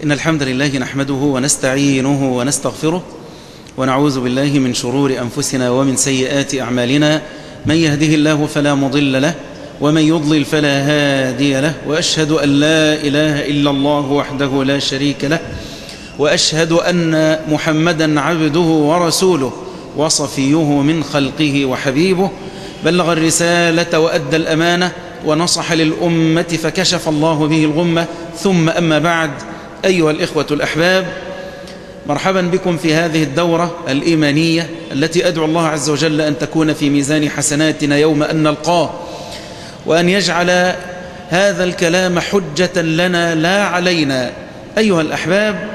إن الحمد لله نحمده ونستعينه ونستغفره ونعوذ بالله من شرور أنفسنا ومن سيئات أعمالنا من يهده الله فلا مضل له ومن يضلل فلا هادي له وأشهد أن لا إله إلا الله وحده لا شريك له وأشهد أن محمدا عبده ورسوله وصفيه من خلقه وحبيبه بلغ الرسالة وأدى الأمانة ونصح للأمة فكشف الله به الغمة ثم أما بعد أيها الإخوة الأحباب مرحبا بكم في هذه الدورة الإيمانية التي أدعو الله عز وجل أن تكون في ميزان حسناتنا يوم أن نلقاه وأن يجعل هذا الكلام حجة لنا لا علينا أيها الأحباب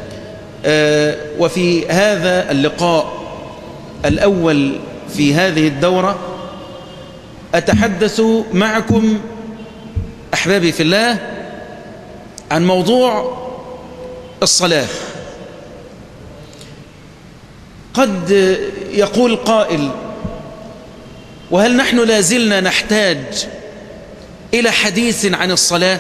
وفي هذا اللقاء الأول في هذه الدورة أتحدث معكم أحبابي في الله عن موضوع الصلاة قد يقول قائل وهل نحن لازلنا نحتاج إلى حديث عن الصلاة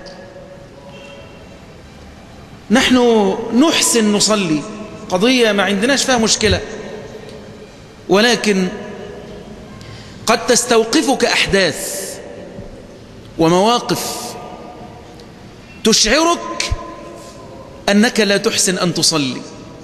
نحن نحسن نصلي قضية ما عندناش فيها مشكلة ولكن قد تستوقفك أحداث ومواقف تشعرك أنك لا تحسن أن تصلي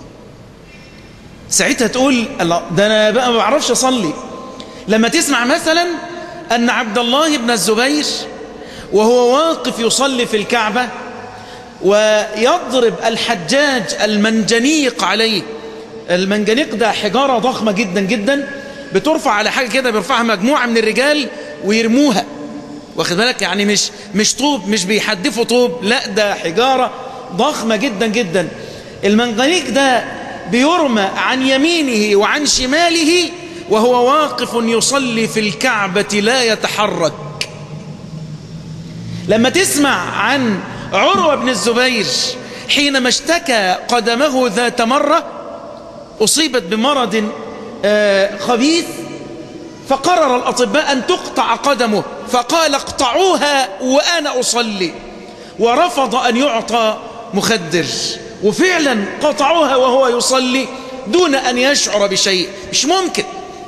ساعتها تقول الله ده أنا بقى ما بعرفش أصلي لما تسمع مثلا أن عبد الله بن الزبير وهو واقف يصلي في الكعبة ويضرب الحجاج المنجنيق عليه المنجنيق ده حجارة ضخمة جدا جدا بترفع على حاجة كده بيرفعها مجموعة من الرجال ويرموها واخد بالك يعني مش مش طوب مش بيحدفوا طوب لا ده حجارة ضخمة جدا جدا المنجنيق ده بيرمى عن يمينه وعن شماله وهو واقف يصلي في الكعبة لا يتحرك لما تسمع عن عروة بن الزبير حينما اشتكى قدمه ذات مرة أصيبت بمرض خبيث فقرر الأطباء أن تقطع قدمه فقال اقطعوها وأنا أصلي ورفض أن يعطى مخدر وفعلا قطعوها وهو يصلي دون أن يشعر بشيء مش ممكن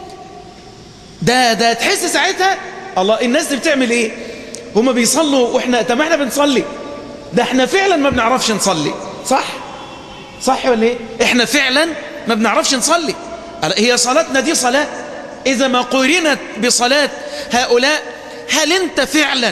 ده ده تحس ساعتها الله الناس دي بتعمل ايه هما بيصلوا واحنا طب احنا بنصلي ده احنا فعلا ما بنعرفش نصلي صح صح ولا ايه احنا فعلا ما بنعرفش نصلي هي صلاتنا دي صلاة إذا ما قرنت بصلاة هؤلاء هل أنت فعلا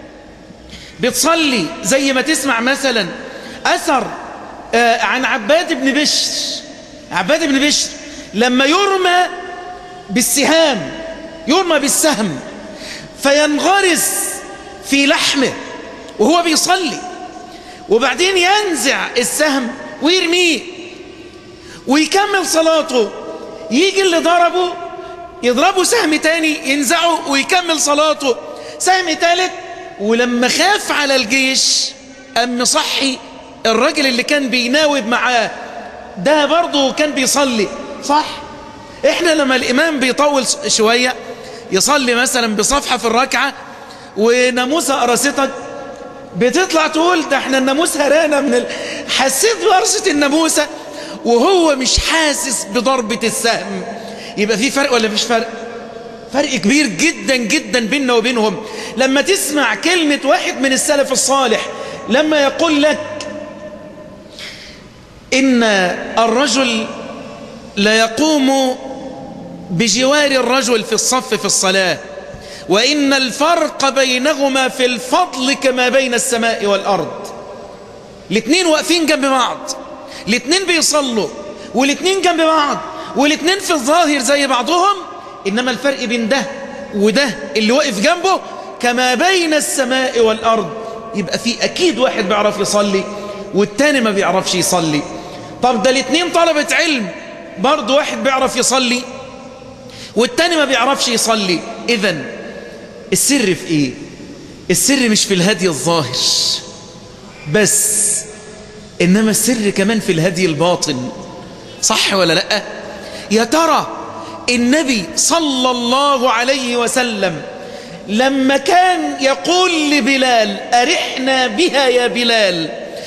بتصلي زي ما تسمع مثلا أثر آه عن عباد بن بشر عباد بن بشر لما يرمى بالسهام يرمى بالسهم فينغرس في لحمه وهو بيصلي وبعدين ينزع السهم ويرميه ويكمل صلاته يجي اللي ضربه يضربه سهم تاني ينزعه ويكمل صلاته سهم تالت ولما خاف على الجيش أم صحي الراجل اللي كان بيناوب معاه ده برضه كان بيصلي صح احنا لما الإمام بيطول شوية يصلي مثلا بصفحة في الركعة وناموسة قرصتك بتطلع تقول ده احنا الناموس هرانا من ال... حسيت بقرصة الناموسة وهو مش حاسس بضربة السهم يبقى في فرق ولا مفيش فرق فرق كبير جدا جدا بيننا وبينهم لما تسمع كلمة واحد من السلف الصالح لما يقول لك إن الرجل لا يقوم بجوار الرجل في الصف في الصلاة وإن الفرق بينهما في الفضل كما بين السماء والأرض الاثنين واقفين جنب بعض الاثنين بيصلوا والاثنين جنب بعض والاثنين في الظاهر زي بعضهم إنما الفرق بين ده وده اللي واقف جنبه كما بين السماء والأرض يبقى في أكيد واحد بيعرف يصلي والتاني ما بيعرفش يصلي طب ده الاثنين طلبة علم برضه واحد بيعرف يصلي والتاني ما بيعرفش يصلي إذن السر في إيه السر مش في الهدي الظاهر بس إنما السر كمان في الهدي الباطن صح ولا لأ يا ترى النبي صلى الله عليه وسلم لما كان يقول لبلال أرحنا بها يا بلال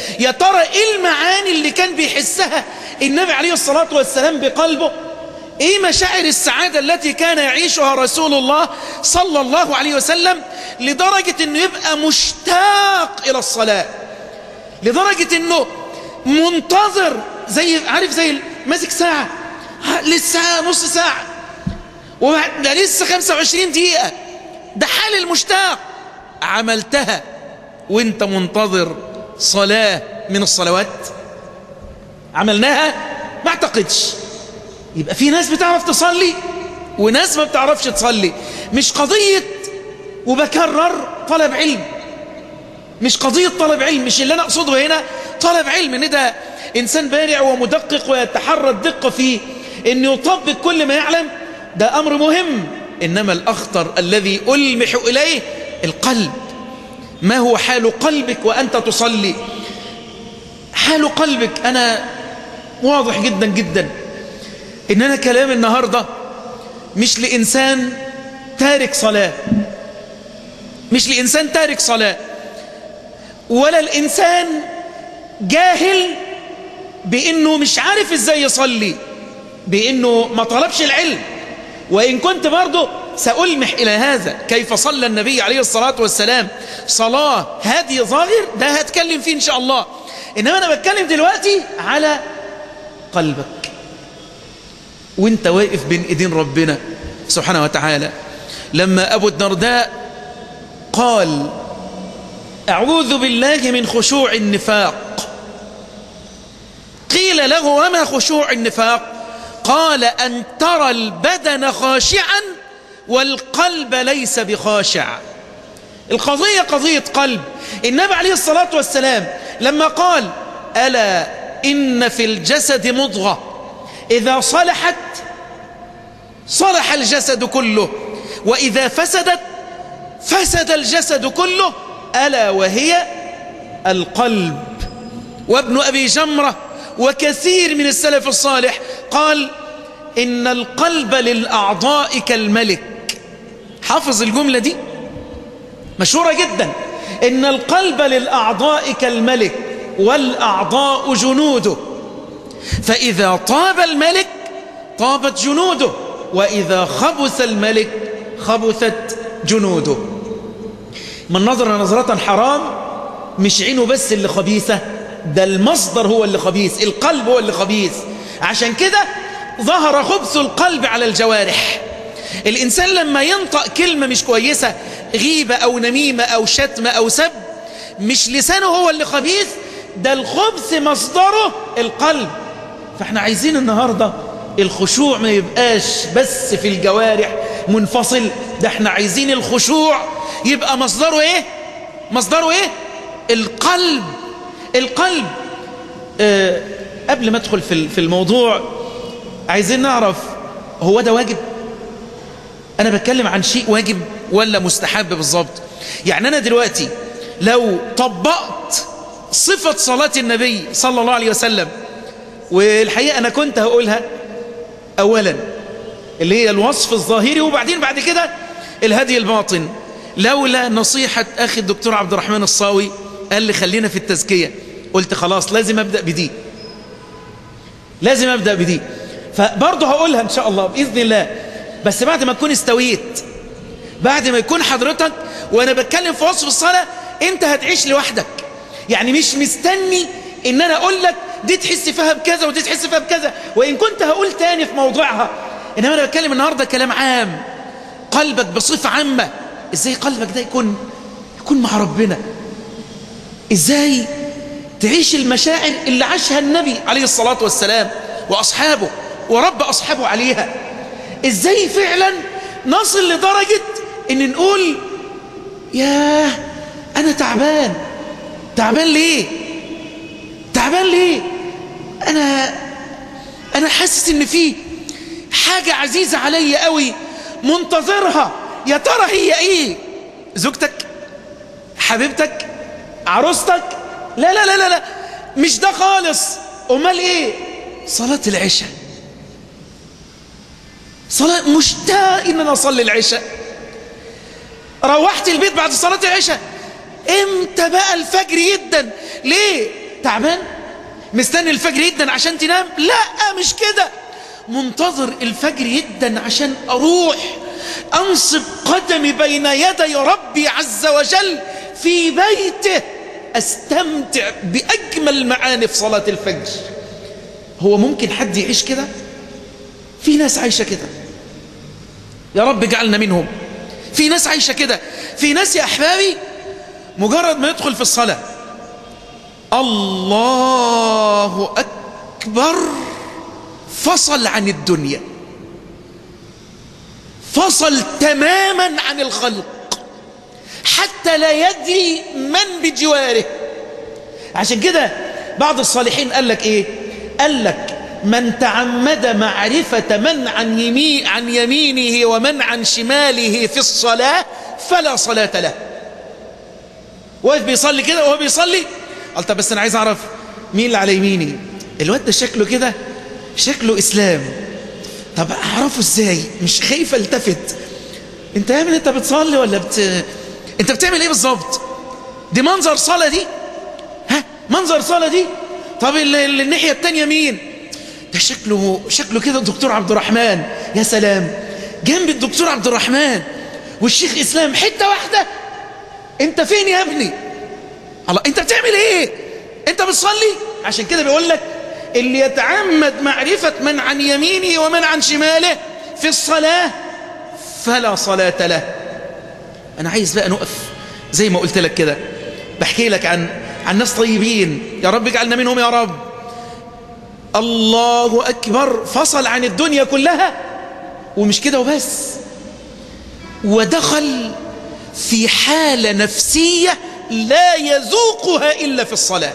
يا ترى ايه المعاني اللي كان بيحسها النبي عليه الصلاة والسلام بقلبه ايه مشاعر السعادة التي كان يعيشها رسول الله صلى الله عليه وسلم لدرجة انه يبقى مشتاق الى الصلاة لدرجة انه منتظر زي عارف زي ماسك ساعة لسه نص ساعة وده لسه 25 دقيقة ده حال المشتاق عملتها وانت منتظر صلاة من الصلوات عملناها ما اعتقدش يبقى في ناس بتعرف تصلي وناس ما بتعرفش تصلي مش قضية وبكرر طلب علم مش قضية طلب علم مش اللي أنا أقصده هنا طلب علم إن ده إنسان بارع ومدقق ويتحرى الدقة في إن يطبق كل ما يعلم ده أمر مهم إنما الأخطر الذي ألمح إليه القلب ما هو حال قلبك وأنت تصلي حال قلبك أنا واضح جدا جدا إن أنا كلام النهاردة مش لإنسان تارك صلاة مش لإنسان تارك صلاة ولا الإنسان جاهل بأنه مش عارف إزاي يصلي بأنه ما طلبش العلم وإن كنت برضه سألمح إلى هذا كيف صلى النبي عليه الصلاة والسلام صلاة هذه ظاهر ده هتكلم فيه إن شاء الله إنما أنا بتكلم دلوقتي على قلبك وانت واقف بين ايدين ربنا سبحانه وتعالى لما أبو الدرداء قال أعوذ بالله من خشوع النفاق قيل له وما خشوع النفاق قال أن ترى البدن خاشعا والقلب ليس بخاشع القضية قضية قلب النبي عليه الصلاة والسلام لما قال ألا إن في الجسد مضغة إذا صلحت صلح الجسد كله وإذا فسدت فسد الجسد كله ألا وهي القلب وابن أبي جمرة وكثير من السلف الصالح قال إن القلب للأعضاء كالملك حافظ الجملة دي مشهورة جدا إن القلب للأعضاء كالملك والأعضاء جنوده فإذا طاب الملك طابت جنوده وإذا خبث الملك خبثت جنوده من نظر نظرة حرام مش عينه بس اللي خبيثة ده المصدر هو اللي خبيث القلب هو اللي خبيث عشان كده ظهر خبث القلب على الجوارح الإنسان لما ينطق كلمة مش كويسة غيبة أو نميمة أو شتمة أو سب مش لسانه هو اللي خبيث ده الخبث مصدره القلب فاحنا عايزين النهاردة الخشوع ما يبقاش بس في الجوارح منفصل ده احنا عايزين الخشوع يبقى مصدره ايه مصدره ايه القلب القلب اه قبل ما ادخل في في الموضوع عايزين نعرف هو ده واجب انا بتكلم عن شيء واجب ولا مستحب بالظبط يعني انا دلوقتي لو طبقت صفة صلاة النبي صلى الله عليه وسلم والحقيقة أنا كنت هقولها أولا اللي هي الوصف الظاهري وبعدين بعد كده الهدي الباطن لولا نصيحة أخي الدكتور عبد الرحمن الصاوي قال لي خلينا في التزكية قلت خلاص لازم أبدأ بدي لازم أبدأ بدي فبرضه هقولها إن شاء الله بإذن الله بس بعد ما تكون استويت بعد ما يكون حضرتك وأنا بتكلم في وصف الصلاة أنت هتعيش لوحدك يعني مش مستني ان انا اقول لك دي تحس فيها بكذا ودي تحس فيها بكذا وان كنت هقول تاني في موضوعها انما انا بتكلم النهارده كلام عام قلبك بصفه عامه ازاي قلبك ده يكون يكون مع ربنا ازاي تعيش المشاعر اللي عاشها النبي عليه الصلاه والسلام واصحابه ورب اصحابه عليها ازاي فعلا نصل لدرجه ان نقول ياه انا تعبان تعبان ليه تعبان ليه انا انا حاسس ان في حاجة عزيزة عليا قوي منتظرها يا ترى هي ايه زوجتك حبيبتك عروستك لا لا لا لا, لا. مش ده خالص امال ايه صلاة العشاء صلاة مشتاق ان انا اصلي العشاء روحت البيت بعد صلاة العشاء امتى بقى الفجر جدا ليه تعبان مستني الفجر يدن عشان تنام لا مش كده منتظر الفجر يدن عشان أروح أنصب قدمي بين يدي ربي عز وجل في بيته أستمتع بأجمل معاني في صلاة الفجر هو ممكن حد يعيش كده في ناس عايشة كده يا رب اجعلنا منهم في ناس عايشة كده في ناس يا أحبابي مجرد ما يدخل في الصلاة الله أكبر فصل عن الدنيا فصل تماما عن الخلق حتى لا يدري من بجواره عشان كده بعض الصالحين قال لك ايه قال لك من تعمد معرفة من عن, يمين عن يمينه ومن عن شماله في الصلاة فلا صلاة له واقف بيصلي كده وهو بيصلي قال طب بس انا عايز اعرف مين اللي على يميني الواد ده شكله كده شكله اسلام طب اعرفه ازاي مش خايف التفت انت يا ابني انت بتصلي ولا بت... انت بتعمل ايه بالظبط دي منظر صلاة دي ها منظر صلاة دي طب ال... ال... الناحية التانية مين ده شكله شكله كده الدكتور عبد الرحمن يا سلام جنب الدكتور عبد الرحمن والشيخ اسلام حتة واحدة انت فين يا ابني الله انت بتعمل ايه انت بتصلي عشان كده بيقول لك اللي يتعمد معرفة من عن يمينه ومن عن شماله في الصلاة فلا صلاة له أنا عايز بقى نقف زي ما قلت لك كده بحكي لك عن عن ناس طيبين يا رب اجعلنا منهم يا رب الله أكبر فصل عن الدنيا كلها ومش كده وبس ودخل في حالة نفسية لا يذوقها إلا في الصلاة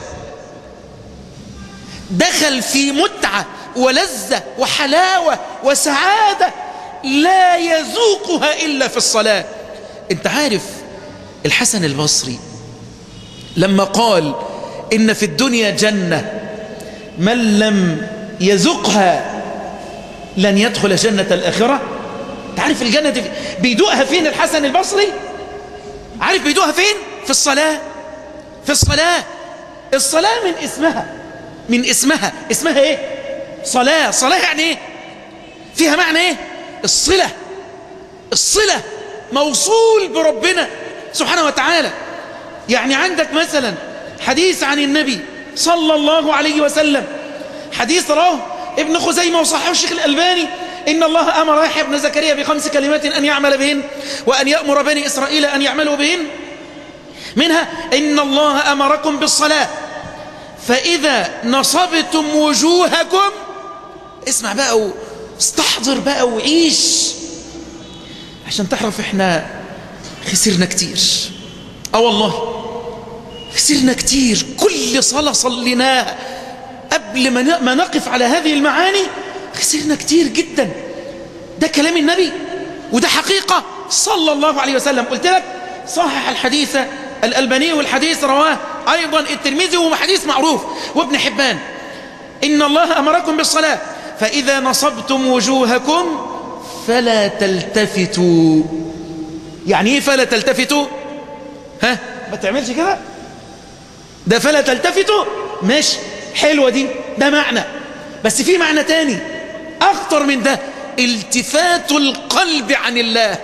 دخل في متعة ولذة وحلاوة وسعادة لا يذوقها إلا في الصلاة انت عارف الحسن البصري لما قال إن في الدنيا جنة من لم يذقها لن يدخل جنة الآخرة تعرف الجنة دي بيدوقها فين الحسن البصري عارف بيدوقها فين في الصلاة في الصلاة الصلاة من اسمها من اسمها اسمها ايه صلاة صلاة يعني ايه فيها معنى ايه الصلة الصلة موصول بربنا سبحانه وتعالى يعني عندك مثلا حديث عن النبي صلى الله عليه وسلم حديث رواه ابن خزيمة وصححه الشيخ الألباني إن الله أمر يحيى بن زكريا بخمس كلمات أن يعمل بهن وأن يأمر بني إسرائيل أن يعملوا بهن منها إن الله أمركم بالصلاة فإذا نصبتم وجوهكم اسمع بقى واستحضر بقى وعيش عشان تعرف احنا خسرنا كتير اه والله خسرنا كتير كل صلاة صليناها قبل ما نقف على هذه المعاني خسرنا كتير جدا ده كلام النبي وده حقيقة صلى الله عليه وسلم قلت لك صحح الحديث الألباني والحديث رواه أيضا الترمذي وهو حديث معروف وابن حبان إن الله أمركم بالصلاة فإذا نصبتم وجوهكم فلا تلتفتوا يعني ايه فلا تلتفتوا ها ما تعملش كده ده فلا تلتفتوا ماشي حلوة دي ده معنى بس في معنى تاني أخطر من ده التفات القلب عن الله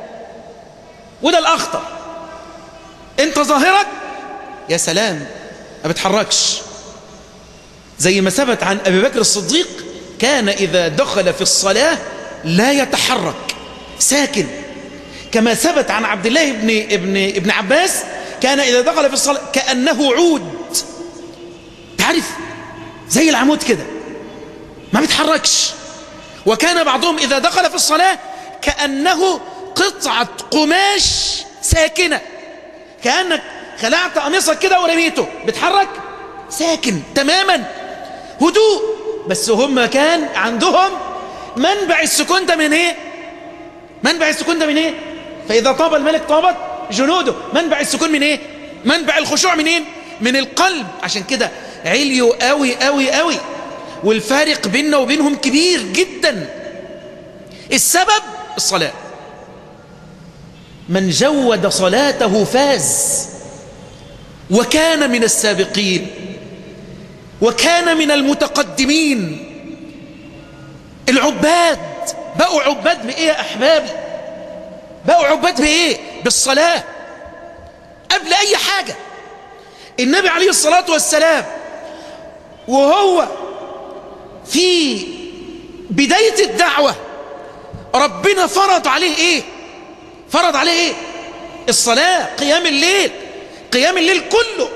وده الأخطر انت ظاهرك يا سلام ما بتحركش زي ما ثبت عن أبي بكر الصديق كان إذا دخل في الصلاة لا يتحرك ساكن كما ثبت عن عبد الله بن, ابن, ابن عباس كان إذا دخل في الصلاة كأنه عود تعرف زي العمود كده ما بيتحركش وكان بعضهم إذا دخل في الصلاة كأنه قطعة قماش ساكنة كأنك خلعت قميصك كده ورميته بتحرك ساكن تماما هدوء بس هم كان عندهم منبع السكون ده من ايه منبع السكون ده من ايه فإذا طاب الملك طابت جنوده منبع السكون من ايه منبع الخشوع منين إيه؟ من القلب عشان كده عليوا قوي قوي قوي والفارق بيننا وبينهم كبير جدا السبب الصلاة من جود صلاته فاز وكان من السابقين وكان من المتقدمين العباد بقوا عباد بإيه يا أحبابي بقوا عباد بإيه بالصلاة قبل أي حاجة النبي عليه الصلاة والسلام وهو في بداية الدعوة ربنا فرض عليه ايه فرض عليه ايه الصلاة قيام الليل قيام الليل كله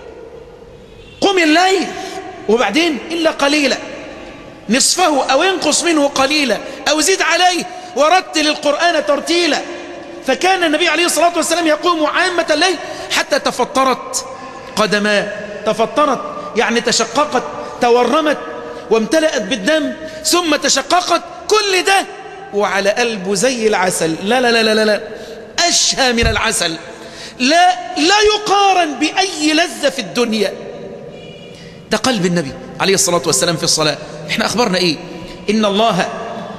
قم الليل وبعدين إلا قليلا نصفه أو انقص منه قليلا أو زد عليه ورتل القرآن ترتيلا فكان النبي عليه الصلاة والسلام يقوم عامة الليل حتى تفطرت قدماه تفطرت يعني تشققت تورمت وامتلأت بالدم ثم تشققت كل ده وعلى قلبه زي العسل لا لا لا لا لا أشهى من العسل لا لا يقارن بأي لذة في الدنيا ده قلب النبي عليه الصلاة والسلام في الصلاة احنا أخبرنا ايه إن الله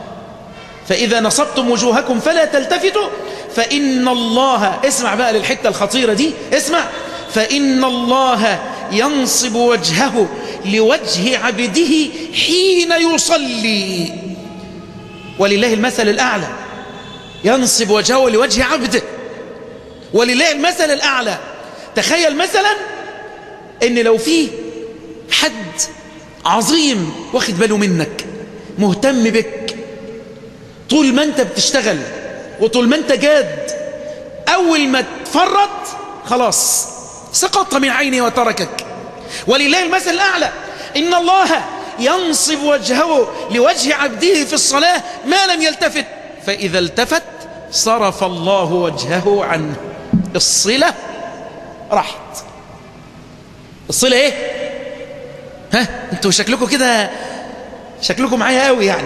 فإذا نصبتم وجوهكم فلا تلتفتوا فإن الله اسمع بقى للحتة الخطيرة دي اسمع فإن الله ينصب وجهه لوجه عبده حين يصلي ولله المثل الأعلى ينصب وجهه لوجه عبده ولله المثل الأعلى تخيل مثلا ان لو في حد عظيم واخد باله منك مهتم بك طول ما انت بتشتغل وطول ما انت جاد اول ما تفرط خلاص سقط من عيني وتركك ولله المثل الأعلى إن الله ينصب وجهه لوجه عبده في الصلاة ما لم يلتفت فإذا التفت صرف الله وجهه عنه الصلة راحت الصلة ايه ها انتوا شكلكم كده شكلكم معايا قوي يعني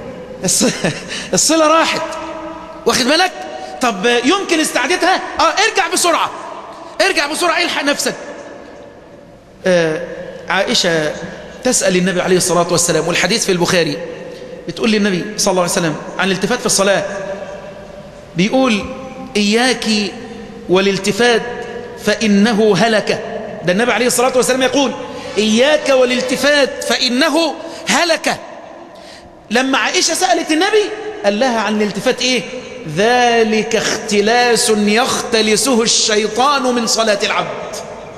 الصلة راحت واخد بالك طب يمكن استعادتها اه ارجع بسرعة ارجع بسرعة الحق نفسك آه عائشة تسأل النبي عليه الصلاة والسلام والحديث في البخاري بتقول للنبي صلى الله عليه وسلم عن الالتفات في الصلاة بيقول إياك والالتفات فإنه هلك ده النبي عليه الصلاة والسلام يقول إياك والالتفات فإنه هلك لما عائشة سألت النبي قال لها عن الالتفات إيه ذلك اختلاس يختلسه الشيطان من صلاة العبد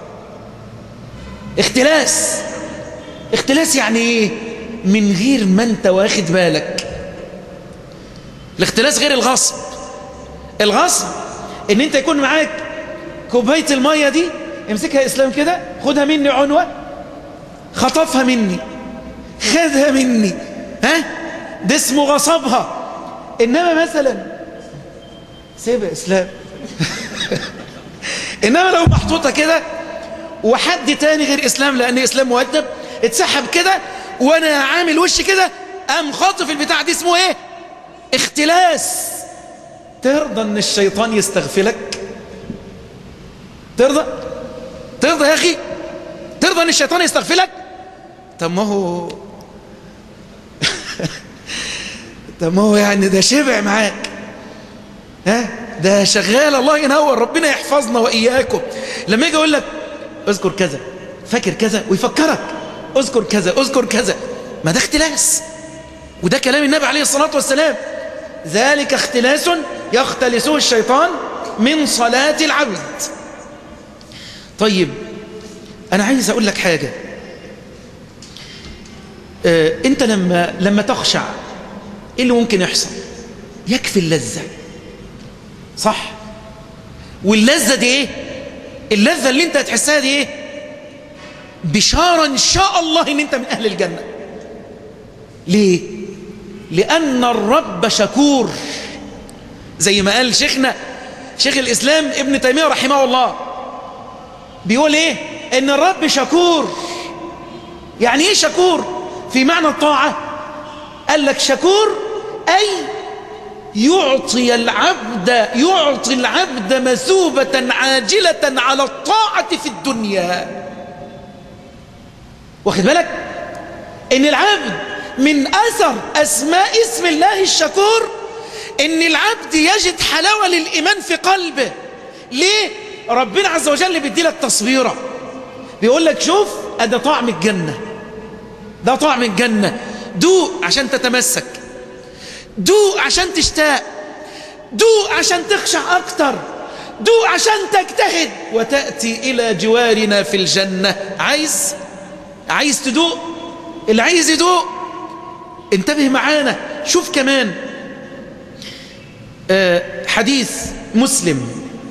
اختلاس اختلاس يعني ايه من غير ما انت واخد بالك الاختلاس غير الغصب الغصب ان انت يكون معاك كوبايه الميه دي امسكها اسلام كده خدها مني عنوه خطفها مني خدها مني ها ده اسمه غصبها انما مثلا سيبها اسلام انما لو محطوطه كده وحد تاني غير اسلام لان اسلام مؤدب اتسحب كده وانا عامل وش كده قام خاطف البتاع دي اسمه ايه اختلاس ترضى ان الشيطان يستغفلك ترضى ترضى يا اخي ترضى ان الشيطان يستغفلك طب ما هو طب ما هو يعني ده شبع معاك ها ده شغال الله ينور ربنا يحفظنا واياكم لما يجي اقول لك اذكر كذا فاكر كذا ويفكرك اذكر كذا اذكر كذا ما ده اختلاس وده كلام النبي عليه الصلاة والسلام ذلك اختلاس يختلسه الشيطان من صلاة العبد طيب أنا عايز أقول لك حاجة اه أنت لما, لما تخشع إيه اللي ممكن يحصل يكفي اللذة صح واللذة دي إيه اللذة اللي أنت هتحسها دي إيه بشارة إن شاء الله إن أنت من أهل الجنة ليه لأن الرب شكور زي ما قال شيخنا شيخ الإسلام ابن تيمية رحمه الله بيقول إيه إن الرب شكور يعني إيه شكور في معنى الطاعة قال لك شكور أي يعطي العبد يعطي العبد مثوبة عاجلة على الطاعة في الدنيا واخد بالك ان العبد من اثر اسماء اسم الله الشكور ان العبد يجد حلاوة للايمان في قلبه ليه ربنا عز وجل بيدي لك تصويرة بيقول لك شوف ده طعم الجنة ده طعم الجنة دوق عشان تتمسك دوق عشان تشتاق دوق عشان تخشع أكتر دوق عشان تجتهد وتأتي إلى جوارنا في الجنة عايز عايز تدوق اللي عايز يدوق انتبه معانا شوف كمان آه حديث مسلم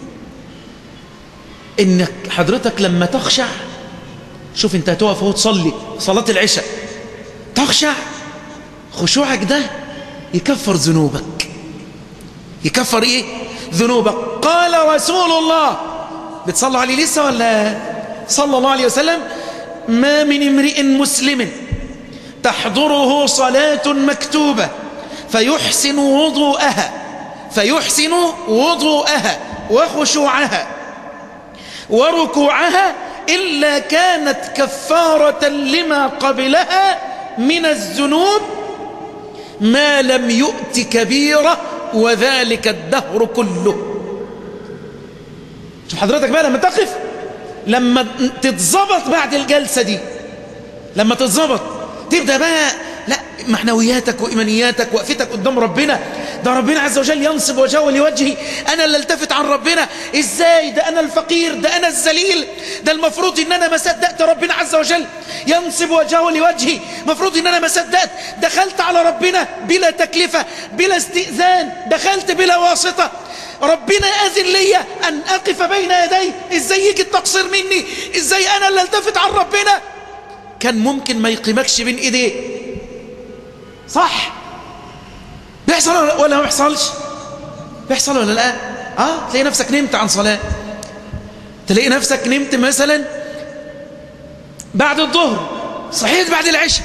انك حضرتك لما تخشع شوف انت هتقف اهو تصلي صلاة العشاء تخشع خشوعك ده يكفر ذنوبك يكفر ايه ذنوبك قال رسول الله بتصلوا عليه لسه ولا صلى الله عليه وسلم ما من امرئ مسلم تحضره صلاة مكتوبة فيحسن وضوءها فيحسن وضوءها وخشوعها وركوعها إلا كانت كفارة لما قبلها من الذنوب ما لم يؤت كبيرة وذلك الدهر كله شوف حضرتك بقى لما تقف لما تتظبط بعد الجلسة دي لما تتظبط تبدأ بقى لا معنوياتك وإيمانياتك وقفتك قدام ربنا ده ربنا عز وجل ينصب وجهه لوجهي أنا اللي التفت عن ربنا إزاي ده أنا الفقير ده أنا الذليل ده المفروض إن أنا ما صدقت ربنا عز وجل ينصب وجهه لوجهي مفروض إن أنا ما صدقت دخلت على ربنا بلا تكلفة بلا استئذان دخلت بلا واسطة ربنا أذن لي أن أقف بين يديه إزاي يجي التقصير مني إزاي أنا اللي التفت عن ربنا كان ممكن ما يقيمكش بين إيديه صح بيحصل ولا ما بيحصلش بيحصل ولا لا اه تلاقي نفسك نمت عن صلاة تلاقي نفسك نمت مثلا بعد الظهر صحيت بعد العشاء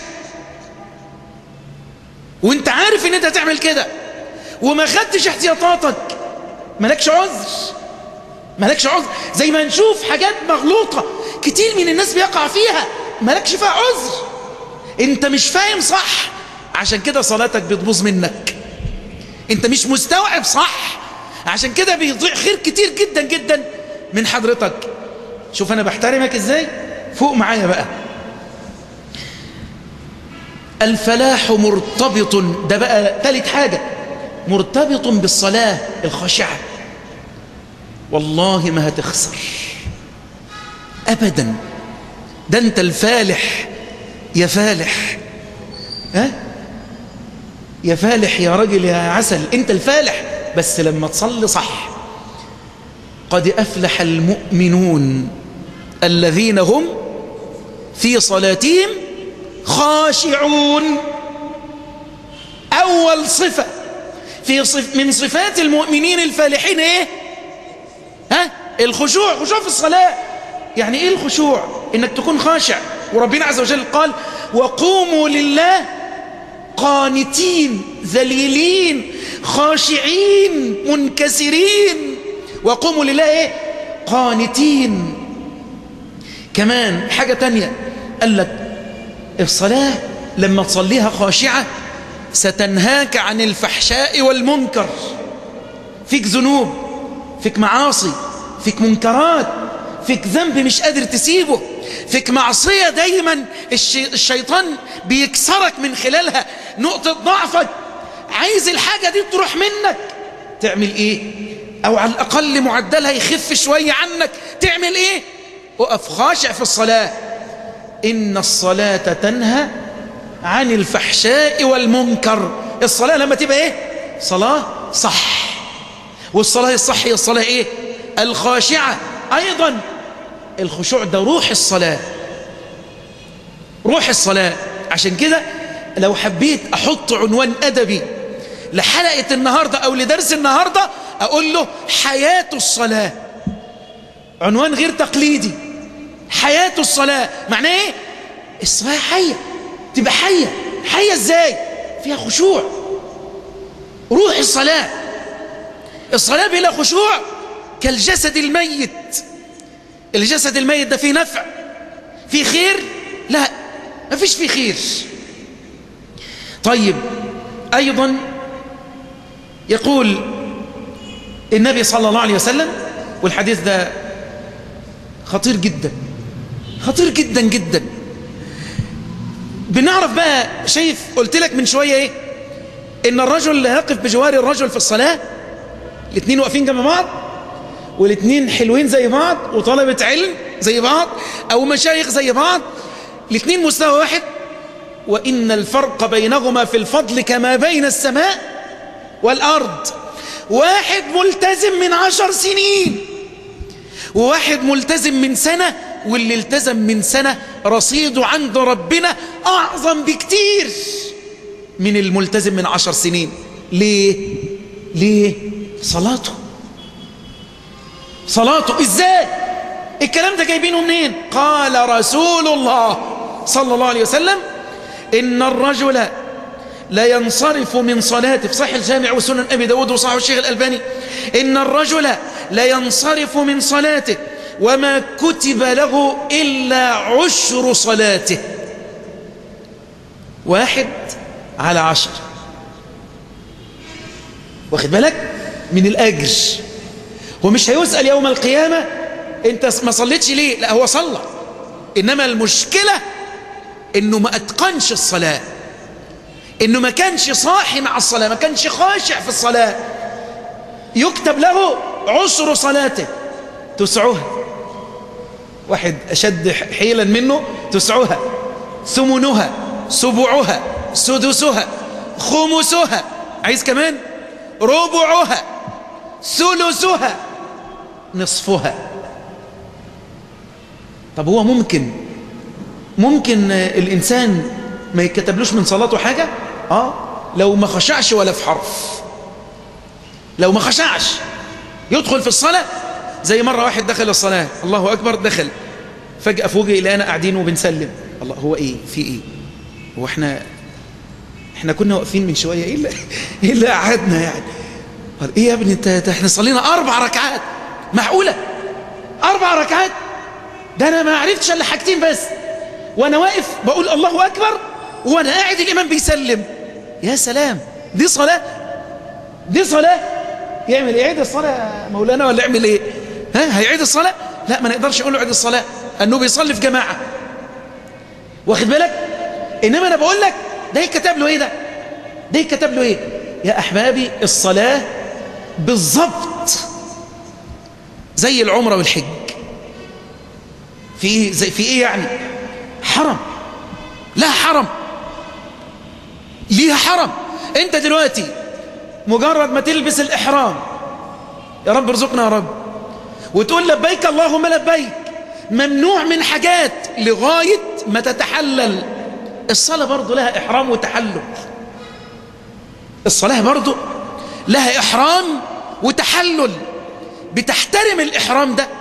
وانت عارف ان انت هتعمل كده وما خدتش احتياطاتك مالكش عذر مالكش عذر زي ما نشوف حاجات مغلوطة كتير من الناس بيقع فيها مالكش فيها عذر انت مش فاهم صح عشان كده صلاتك بتبوظ منك انت مش مستوعب صح عشان كده بيضيع خير كتير جدا جدا من حضرتك شوف انا بحترمك ازاي فوق معايا بقى الفلاح مرتبط ده بقى ثالث حاجة مرتبط بالصلاة الخاشعة والله ما هتخسر أبدا ده أنت الفالح يا فالح ها يا فالح يا راجل يا عسل أنت الفالح بس لما تصلي صح قد أفلح المؤمنون الذين هم في صلاتهم خاشعون أول صفة في صف من صفات المؤمنين الفالحين إيه ها الخشوع خشوع في الصلاة يعني إيه الخشوع إنك تكون خاشع وربنا عز وجل قال وقوموا لله قانتين ذليلين خاشعين منكسرين وقوموا لله إيه قانتين كمان حاجة تانية قال لك الصلاة لما تصليها خاشعة ستنهاك عن الفحشاء والمنكر فيك ذنوب فيك معاصي فيك منكرات فيك ذنب مش قادر تسيبه فيك معصية دايما الشي... الشيطان بيكسرك من خلالها نقطة ضعفك عايز الحاجة دي تروح منك تعمل ايه او على الاقل معدلها يخف شوية عنك تعمل ايه اقف خاشع في الصلاة إن الصلاة تنهى عن الفحشاء والمنكر الصلاة لما تبقى إيه صلاة صح والصلاة الصح هي الصلاة إيه الخاشعة أيضا الخشوع ده روح الصلاة روح الصلاة عشان كده لو حبيت أحط عنوان أدبي لحلقة النهاردة أو لدرس النهاردة أقول له حياة الصلاة عنوان غير تقليدي حياة الصلاة معناه ايه الصلاة حية تبقى حية حية ازاي فيها خشوع روح الصلاة الصلاة بلا خشوع كالجسد الميت الجسد الميت ده فيه نفع فيه خير لا ما فيش فيه خير طيب أيضا يقول النبي صلى الله عليه وسلم والحديث ده خطير جدا خطير جدا جدا بنعرف بقى شايف قلت لك من شوية ايه ان الرجل لا يقف بجوار الرجل في الصلاة الاثنين واقفين جنب بعض والاثنين حلوين زي بعض وطلبة علم زي بعض او مشايخ زي بعض الاثنين مستوى واحد وإن الفرق بينهما في الفضل كما بين السماء والأرض واحد ملتزم من عشر سنين وواحد ملتزم من سنة واللي التزم من سنة رصيده عند ربنا أعظم بكتير من الملتزم من عشر سنين ليه؟ ليه؟ صلاته صلاته إزاي؟ الكلام ده جايبينه منين؟ قال رسول الله صلى الله عليه وسلم إن الرجل لا ينصرف من صلاته في صحيح الجامع وسنن أبي داود وصحيح الشيخ الألباني إن الرجل لا ينصرف من صلاته وما كتب له إلا عشر صلاته واحد على عشر واخد بالك من الأجر ومش هيسأل يوم القيامة انت ما صليتش ليه لا هو صلى إنما المشكلة انه ما اتقنش الصلاة انه ما كانش صاحي مع الصلاة ما كانش خاشع في الصلاة يكتب له عسر صلاته تسعها واحد أشد حيلا منه تسعها ثمنها سبعها سدسها خمسها عايز كمان ربعها ثلثها نصفها طب هو ممكن ممكن الإنسان ما يكتبلوش من صلاته حاجة آه لو ما خشعش ولا في حرف لو ما خشعش يدخل في الصلاة زي مرة واحد دخل الصلاة الله أكبر دخل فجأة فوجئ إلى أنا قاعدين وبنسلم الله هو إيه في إيه هو إحنا إحنا كنا واقفين من شوية إيه اللي, إيه اللي قعدنا يعني قال إيه يا ابني أنت إحنا صلينا أربع ركعات معقولة أربع ركعات ده أنا ما عرفتش إلا حاجتين بس وانا واقف بقول الله اكبر وانا قاعد الامام بيسلم يا سلام دي صلاة دي صلاة يعمل ايه يعيد الصلاة مولانا ولا يعمل ايه ها هيعيد الصلاة لا ما نقدرش نقول له عيد الصلاة انه بيصلي في جماعة واخد بالك انما انا بقول لك ده يكتب له ايه ده ده يكتب له ايه يا احبابي الصلاة بالظبط زي العمرة والحج في ايه زي في ايه يعني حرم لا حرم ليها حرم انت دلوقتي مجرد ما تلبس الإحرام يا رب ارزقنا يا رب وتقول لبيك اللهم لبيك ممنوع من حاجات لغاية ما تتحلل الصلاة برضو لها إحرام وتحلل الصلاة برضو لها إحرام وتحلل بتحترم الإحرام ده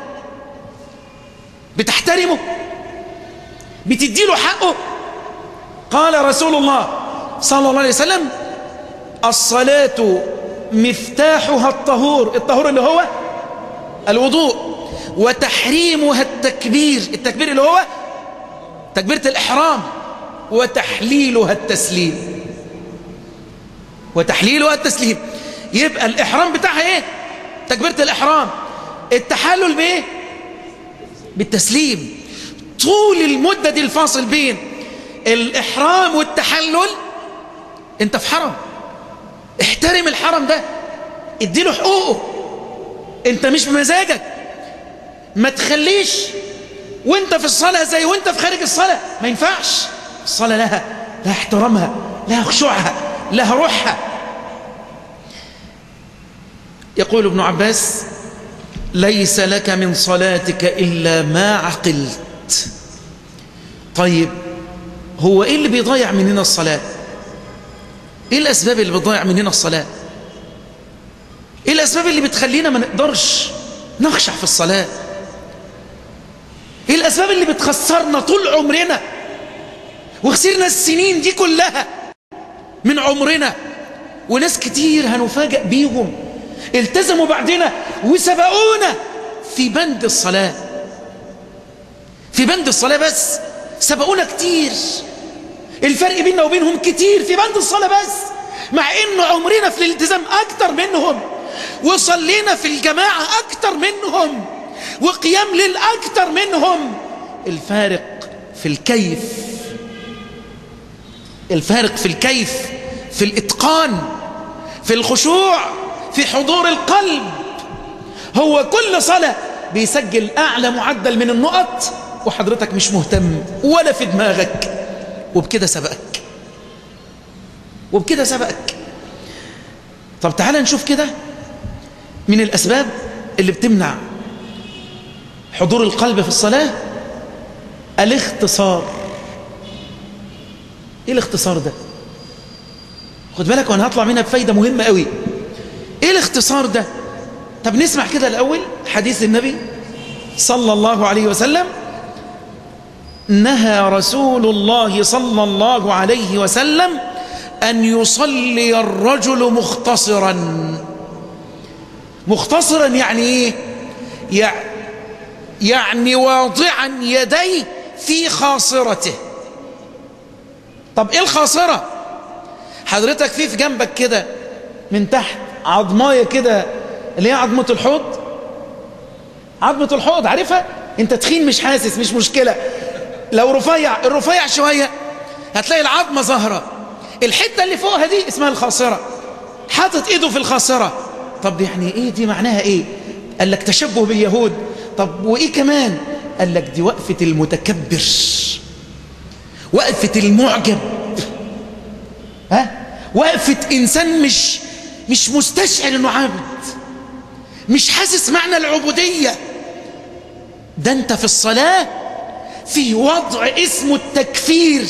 بتحترمه بتديله حقه قال رسول الله صلى الله عليه وسلم الصلاة مفتاحها الطهور الطهور اللي هو الوضوء وتحريمها التكبير التكبير اللي هو تكبيرة الإحرام وتحليلها التسليم وتحليلها التسليم يبقى الإحرام بتاعها إيه تكبيرة الإحرام التحلل بإيه بالتسليم طول المدة دي الفاصل بين الإحرام والتحلل انت في حرم احترم الحرم ده اديله حقوقه انت مش بمزاجك ما تخليش وانت في الصلاة زي وانت في خارج الصلاة ما ينفعش الصلاة لها لها احترامها لها خشوعها لها روحها يقول ابن عباس ليس لك من صلاتك إلا ما عقلت طيب هو إيه اللي بيضيع مننا الصلاة إيه الأسباب اللي بتضيع مننا الصلاة إيه الأسباب اللي بتخلينا ما نقدرش نخشع في الصلاة إيه الأسباب اللي بتخسرنا طول عمرنا وخسرنا السنين دي كلها من عمرنا وناس كتير هنفاجأ بيهم التزموا بعدنا وسبقونا في بند الصلاة في بند الصلاة بس سبقونا كتير الفرق بيننا وبينهم كتير في بند الصلاة بس مع ان عمرنا في الالتزام اكتر منهم وصلينا في الجماعة اكتر منهم وقيام ليل اكتر منهم الفارق في الكيف الفارق في الكيف في الإتقان في الخشوع في حضور القلب هو كل صلاة بيسجل أعلى معدل من النقط وحضرتك مش مهتم ولا في دماغك وبكده سبقك وبكده سبقك طب تعالى نشوف كده من الأسباب اللي بتمنع حضور القلب في الصلاة الاختصار ايه الاختصار ده خد بالك وانا هطلع منها بفايدة مهمة قوي ايه الاختصار ده طب نسمع كده الاول حديث النبي صلى الله عليه وسلم نهى رسول الله صلى الله عليه وسلم أن يصلي الرجل مختصرا مختصرا يعني ايه يعني واضعا يديه في خاصرته طب ايه الخاصرة حضرتك في في جنبك كده من تحت عظماية كده اللي هي عظمة الحوض عظمة الحوض عارفها انت تخين مش حاسس مش مشكلة لو رفيع الرفيع شوية هتلاقي العظمة ظاهرة الحتة اللي فوقها دي اسمها الخاصرة حاطط ايده في الخاصرة طب دي يعني ايه دي معناها ايه قال لك تشبه باليهود طب وايه كمان قال لك دي وقفة المتكبر وقفة المعجب ها وقفة انسان مش مش مستشعر انه عبد مش حاسس معنى العبودية ده انت في الصلاة في وضع اسمه التكفير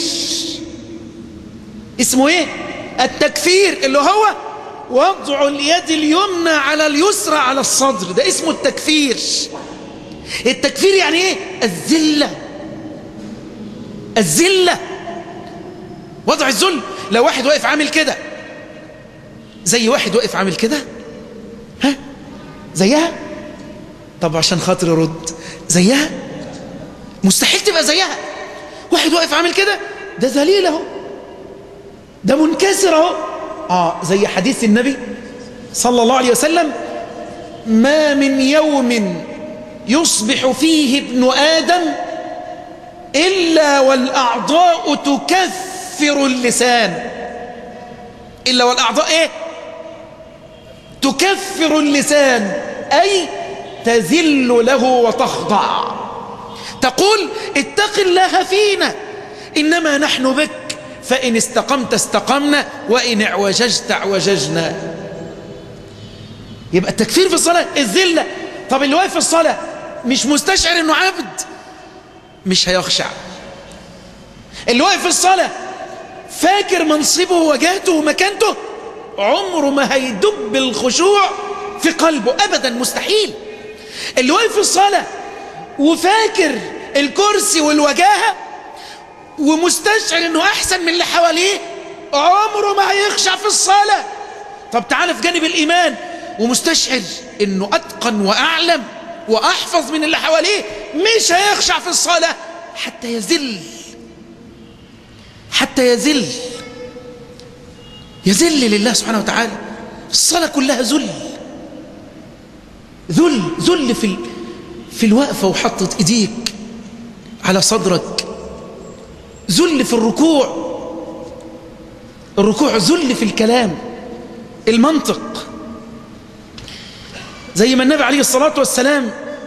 اسمه ايه التكفير اللي هو وضع اليد اليمنى على اليسرى على الصدر ده اسمه التكفير التكفير يعني ايه الذلة الذلة وضع الذل لو واحد واقف عامل كده زي واحد واقف عامل كده ها زيها طب عشان خاطر رد زيها مستحيل تبقى زيها واحد واقف عامل كده ده ذليل اهو ده منكسر اهو اه زي حديث النبي صلى الله عليه وسلم ما من يوم يصبح فيه ابن آدم إلا والأعضاء تكفر اللسان إلا والأعضاء إيه تكفر اللسان أي تذل له وتخضع تقول اتق الله فينا إنما نحن بك فإن استقمت استقمنا وإن اعوججت اعوججنا يبقى التكفير في الصلاة الذلة طب اللي واقف في الصلاة مش مستشعر انه عبد مش هيخشع اللي واقف في الصلاة فاكر منصبه وجهته ومكانته عمره ما هيدب الخشوع في قلبه ابدا مستحيل اللي واقف في الصلاة وفاكر الكرسي والوجاهة ومستشعر انه احسن من اللي حواليه عمره ما هيخشع في الصلاة طب تعال في جانب الايمان ومستشعر انه اتقن واعلم واحفظ من اللي حواليه مش هيخشع في الصلاة حتى يذل حتى يذل يذل لله سبحانه وتعالى الصلاة كلها ذل ذل ذل في في الوقفة وحطت ايديك على صدرك ذل في الركوع الركوع ذل في الكلام المنطق زي ما النبي عليه الصلاة والسلام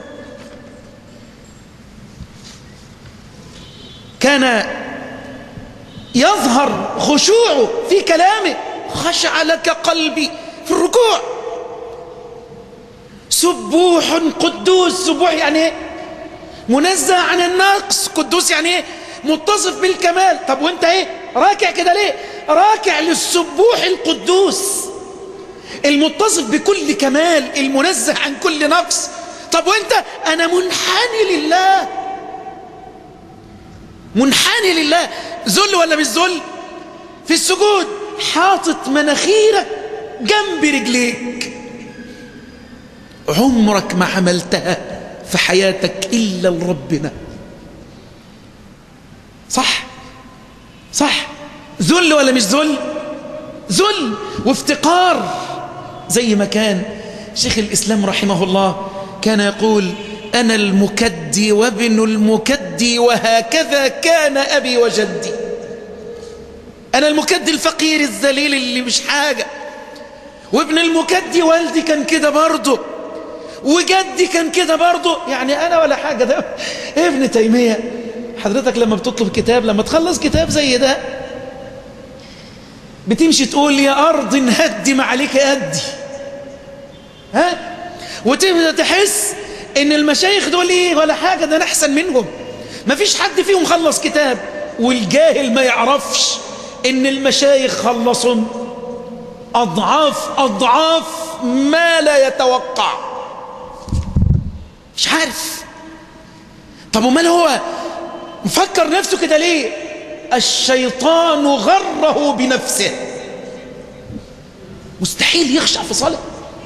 كان يظهر خشوعه في كلامه خشع لك قلبي في الركوع سبوح قدوس سبوح يعني ايه منزه عن النقص قدوس يعني ايه متصف بالكمال طب وانت ايه راكع كده ليه راكع للسبوح القدوس المتصف بكل كمال المنزه عن كل نقص طب وانت انا منحني لله منحني لله ذل ولا مش ذل في السجود حاطط مناخيرك جنب رجليك عمرك ما عملتها في حياتك إلا لربنا صح صح ذل ولا مش ذل ذل وافتقار زي ما كان شيخ الإسلام رحمه الله كان يقول أنا المكدي وابن المكدي وهكذا كان أبي وجدي أنا المكدي الفقير الذليل اللي مش حاجة وابن المكدي والدي كان كده برضه وجدي كان كده برضه يعني أنا ولا حاجة ده ابن تيمية حضرتك لما بتطلب كتاب لما تخلص كتاب زي ده بتمشي تقول يا أرض هدي ما عليك أدي ها وتبدأ تحس إن المشايخ دول إيه ولا حاجة ده أنا أحسن منهم ما فيش حد فيهم خلص كتاب والجاهل ما يعرفش إن المشايخ خلصوا أضعاف أضعاف ما لا يتوقع مش عارف طب ومال هو مفكر نفسه كده ليه الشيطان غره بنفسه مستحيل يخشع في صلاة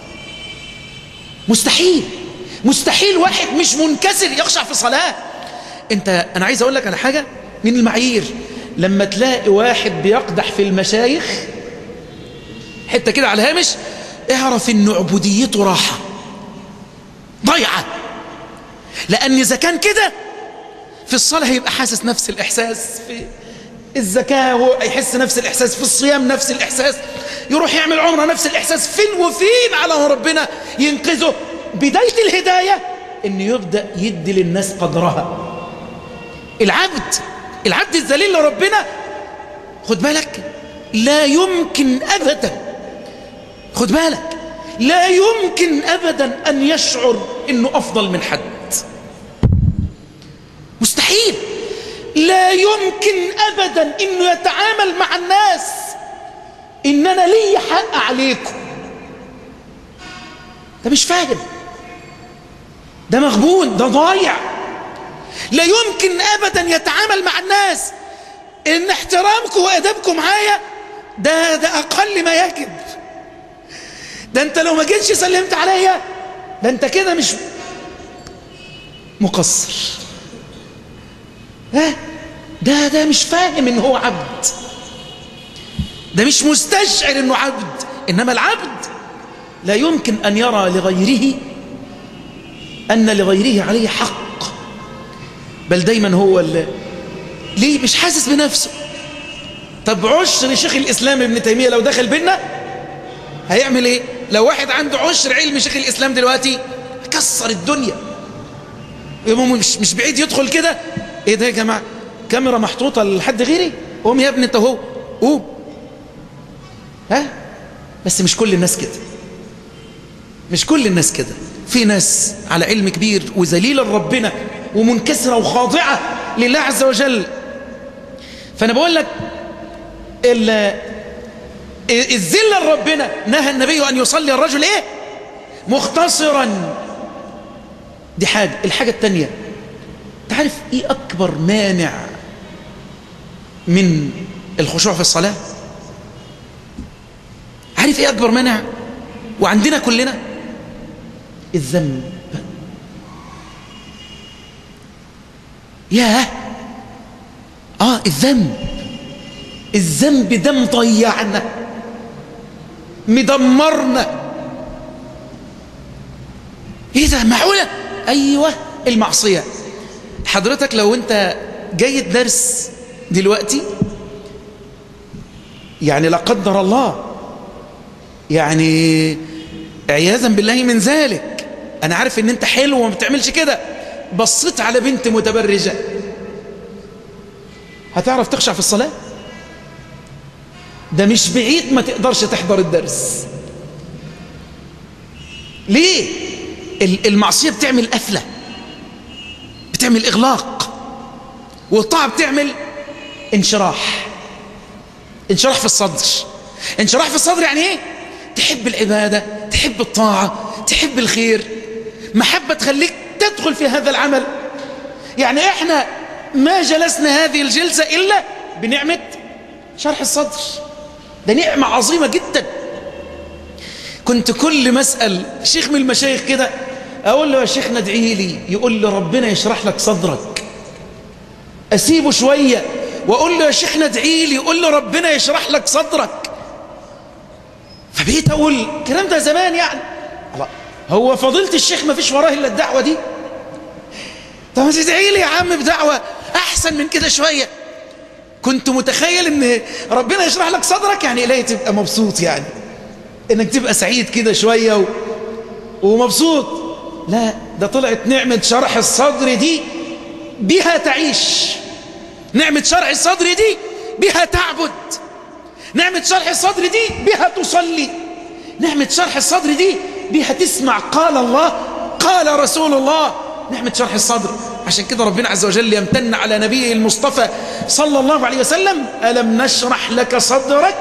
مستحيل مستحيل واحد مش منكسر يخشع في صلاة انت انا عايز اقول لك على حاجة من المعايير لما تلاقي واحد بيقدح في المشايخ حتة كده على الهامش اعرف ان عبوديته راحة ضيعة لان اذا كان كده في الصلاة هيبقى حاسس نفس الإحساس في الزكاة هو يحس نفس الإحساس في الصيام نفس الإحساس يروح يعمل عمره نفس الإحساس فين وفين على ما ربنا ينقذه بداية الهداية إنه يبدأ يدي للناس قدرها العبد العبد الذليل لربنا خد بالك لا يمكن أبدا خد بالك لا يمكن أبدا أن يشعر إنه أفضل من حد مستحيل لا يمكن أبدا إنه يتعامل مع الناس إن أنا لي حق عليكم ده مش فاهم ده مغبون ده ضايع لا يمكن أبدا يتعامل مع الناس إن احترامكم وأدبكم معايا ده ده أقل ما يجب ده أنت لو ما جيتش سلمت عليا ده أنت كده مش مقصر ها ده ده مش فاهم ان هو عبد ده مش مستشعر انه عبد انما العبد لا يمكن ان يرى لغيره ان لغيره عليه حق بل دايما هو اللي ليه مش حاسس بنفسه طب عشر شيخ الاسلام ابن تيميه لو دخل بينا هيعمل ايه لو واحد عنده عشر علم شيخ الاسلام دلوقتي كسر الدنيا مش مش بعيد يدخل كده ايه ده يا جماعه كاميرا محطوطه لحد غيري قوم يا ابني انت اهو قوم ها بس مش كل الناس كده مش كل الناس كده في ناس على علم كبير وذليله لربنا ومنكسره وخاضعه لله عز وجل فانا بقول لك الذله لربنا نهى النبي ان يصلي الرجل ايه مختصرا دي حاجه الحاجه الثانيه تعرف ايه اكبر مانع من الخشوع في الصلاة عارف ايه اكبر مانع وعندنا كلنا الذنب ياه اه الذنب الذنب ده مضيعنا مدمرنا ايه ده معقوله ايوه المعصيه حضرتك لو انت جاي الدرس دلوقتي يعني لا قدر الله يعني عياذا بالله من ذلك انا عارف ان انت حلو وما بتعملش كده بصيت على بنت متبرجة هتعرف تخشع في الصلاة ده مش بعيد ما تقدرش تحضر الدرس ليه المعصية بتعمل قفله بتعمل إغلاق والطاعة بتعمل انشراح انشراح في الصدر انشراح في الصدر يعني ايه تحب العبادة تحب الطاعة تحب الخير محبة تخليك تدخل في هذا العمل يعني احنا ما جلسنا هذه الجلسة إلا بنعمة شرح الصدر ده نعمة عظيمة جدا كنت كل مسأل شيخ من المشايخ كده أقول له يا شيخنا ادعي لي يقول لي ربنا يشرح لك صدرك أسيبه شوية وأقول له يا شيخنا ادعي لي يقول لي ربنا يشرح لك صدرك فبقيت أقول الكلام ده زمان يعني الله هو فضيلة الشيخ ما فيش وراه إلا الدعوة دي طب ما تدعي لي يا عم بدعوة أحسن من كده شوية كنت متخيل ان ربنا يشرح لك صدرك يعني إلهي تبقى مبسوط يعني انك تبقى سعيد كده شوية و... ومبسوط لا ده طلعت نعمة شرح الصدر دي بها تعيش نعمة شرح الصدر دي بها تعبد نعمة شرح الصدر دي بها تصلي نعمة شرح الصدر دي بها تسمع قال الله قال رسول الله نعمة شرح الصدر عشان كده ربنا عز وجل يمتن على نبيه المصطفى صلى الله عليه وسلم ألم نشرح لك صدرك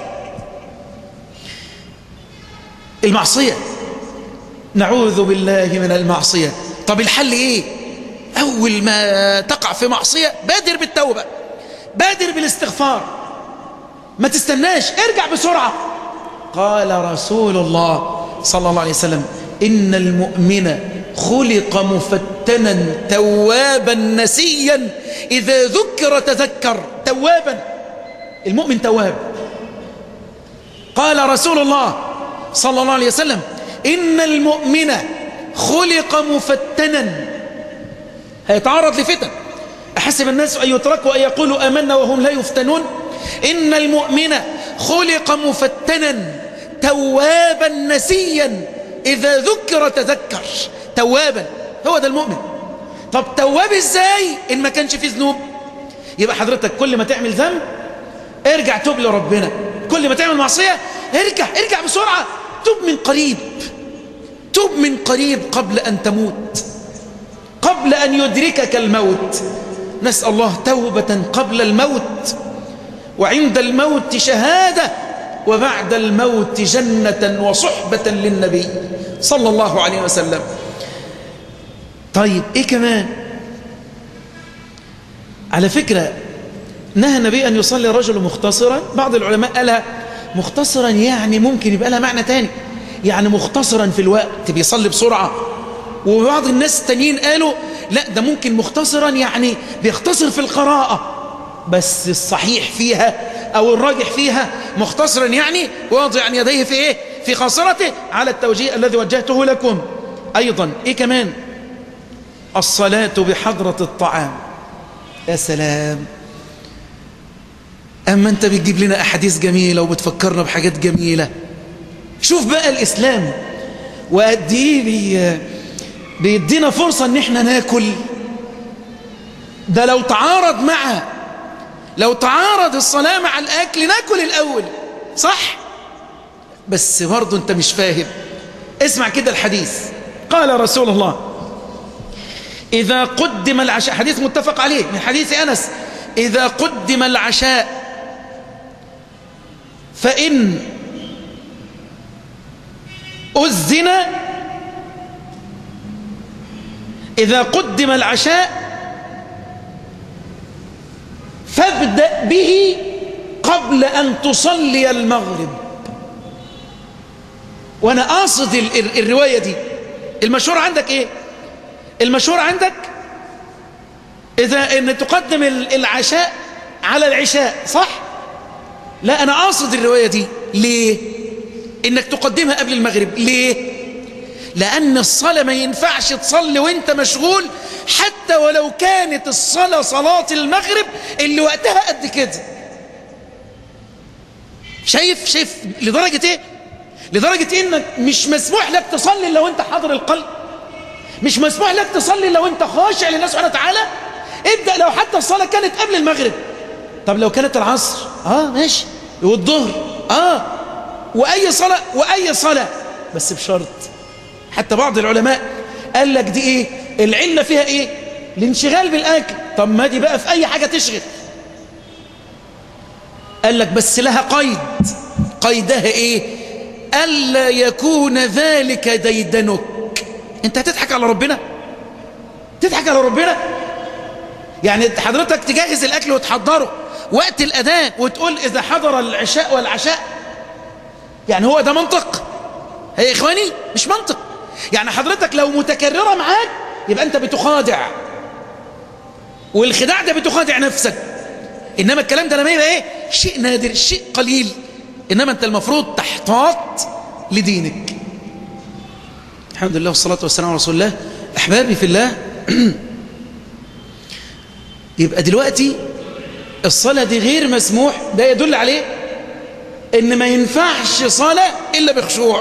المعصية نعوذ بالله من المعصية طب الحل ايه اول ما تقع في معصية بادر بالتوبة بادر بالاستغفار ما تستناش ارجع بسرعة قال رسول الله صلى الله عليه وسلم إن المؤمن خلق مفتنا توابا نسيا إذا ذكر تذكر توابا المؤمن تواب قال رسول الله صلى الله عليه وسلم إن المؤمن خلق مفتنا هيتعرض لفتن أحسب الناس أن يتركوا أن يقولوا أمنا وهم لا يفتنون إن المؤمن خلق مفتنا توابا نسيا إذا ذكر تذكر توابا هو ده المؤمن طب تواب إزاي إن ما كانش فيه ذنوب يبقى حضرتك كل ما تعمل ذنب ارجع توب لربنا كل ما تعمل معصية ارجع ارجع بسرعة توب من قريب توب من قريب قبل أن تموت قبل أن يدركك الموت نسأل الله توبة قبل الموت وعند الموت شهادة وبعد الموت جنة وصحبة للنبي صلى الله عليه وسلم طيب ايه كمان على فكرة نهى النبي أن يصلي الرجل مختصرا بعض العلماء قالها مختصرا يعني ممكن يبقى لها معنى تاني يعني مختصرا في الوقت بيصلي بسرعة وبعض الناس التانيين قالوا لا ده ممكن مختصرا يعني بيختصر في القراءة بس الصحيح فيها أو الراجح فيها مختصرا يعني واضعا يديه في إيه في خاصرته على التوجيه الذي وجهته لكم أيضا إيه كمان الصلاة بحضرة الطعام يا سلام أما أنت بتجيب لنا أحاديث جميلة وبتفكرنا بحاجات جميلة شوف بقى الإسلام وقد إيه بي بيدينا فرصة إن إحنا ناكل ده لو تعارض مع لو تعارض الصلاة مع الأكل ناكل الأول صح بس برضه أنت مش فاهم اسمع كده الحديث قال رسول الله إذا قدم العشاء حديث متفق عليه من حديث أنس إذا قدم العشاء فإن أذن إذا قدم العشاء فابدأ به قبل أن تصلي المغرب وأنا قاصد ال ال الرواية دي المشهور عندك إيه المشهور عندك إذا إن تقدم العشاء على العشاء صح لا أنا قاصد الرواية دي ليه إنك تقدمها قبل المغرب ليه لأن الصلاة ما ينفعش تصلي وانت مشغول حتى ولو كانت الصلاة صلاة المغرب اللي وقتها قد كده شايف شايف لدرجة ايه لدرجة انك مش مسموح لك تصلي لو انت حاضر القلب مش مسموح لك تصلي لو انت خاشع لله سبحانه وتعالى ابدأ لو حتى الصلاة كانت قبل المغرب طب لو كانت العصر اه ماشي والظهر اه واي صلاة واي صلاة بس بشرط حتى بعض العلماء قال لك دي ايه العلة فيها ايه الانشغال بالاكل طب ما دي بقى في اي حاجة تشغل قال لك بس لها قيد قيدها ايه ألا يكون ذلك ديدنك انت هتضحك على ربنا تضحك على ربنا يعني حضرتك تجهز الاكل وتحضره وقت الاذان وتقول اذا حضر العشاء والعشاء يعني هو ده منطق يا اخواني مش منطق يعني حضرتك لو متكررة معاك يبقى انت بتخادع والخداع ده بتخادع نفسك انما الكلام ده لما يبقى ايه شيء نادر شيء قليل انما انت المفروض تحتاط لدينك الحمد لله والصلاة والسلام على رسول الله احبابي في الله يبقى دلوقتي الصلاة دي غير مسموح ده يدل عليه ان ما ينفعش صلاة الا بخشوع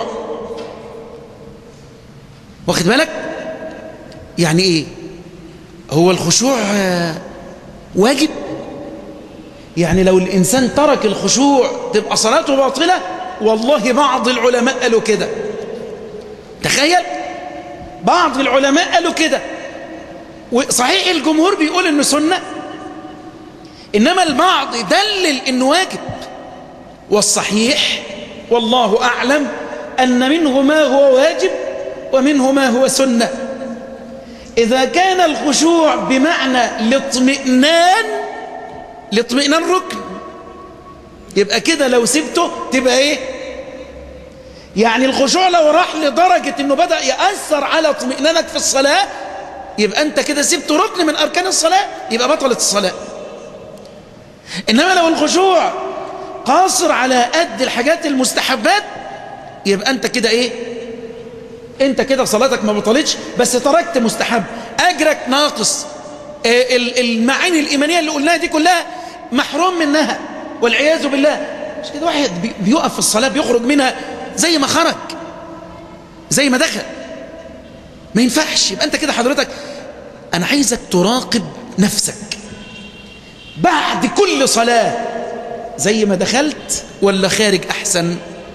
واخد بالك يعني ايه هو الخشوع واجب يعني لو الانسان ترك الخشوع تبقى صلاته باطلة والله بعض العلماء قالوا كده تخيل بعض العلماء قالوا كده وصحيح الجمهور بيقول انه سنة انما البعض دلل انه واجب والصحيح والله اعلم ان منه ما هو واجب ومنه ما هو سنة اذا كان الخشوع بمعنى الاطمئنان الاطمئنان ركن يبقى كده لو سبته تبقى ايه يعني الخشوع لو راح لدرجة انه بدأ يأثر على اطمئنانك في الصلاة يبقى انت كده سبت ركن من اركان الصلاة يبقى بطلت الصلاة انما لو الخشوع قاصر على قد الحاجات المستحبات يبقى انت كده ايه انت كده صلاتك ما بطلتش بس تركت مستحب اجرك ناقص المعاني الايمانية اللي قلناها دي كلها محروم منها والعياذ بالله مش كده واحد بيقف في الصلاة بيخرج منها زي ما خرج زي ما دخل ما ينفعش يبقى انت كده حضرتك انا عايزك تراقب نفسك بعد كل صلاة زي ما دخلت ولا خارج احسن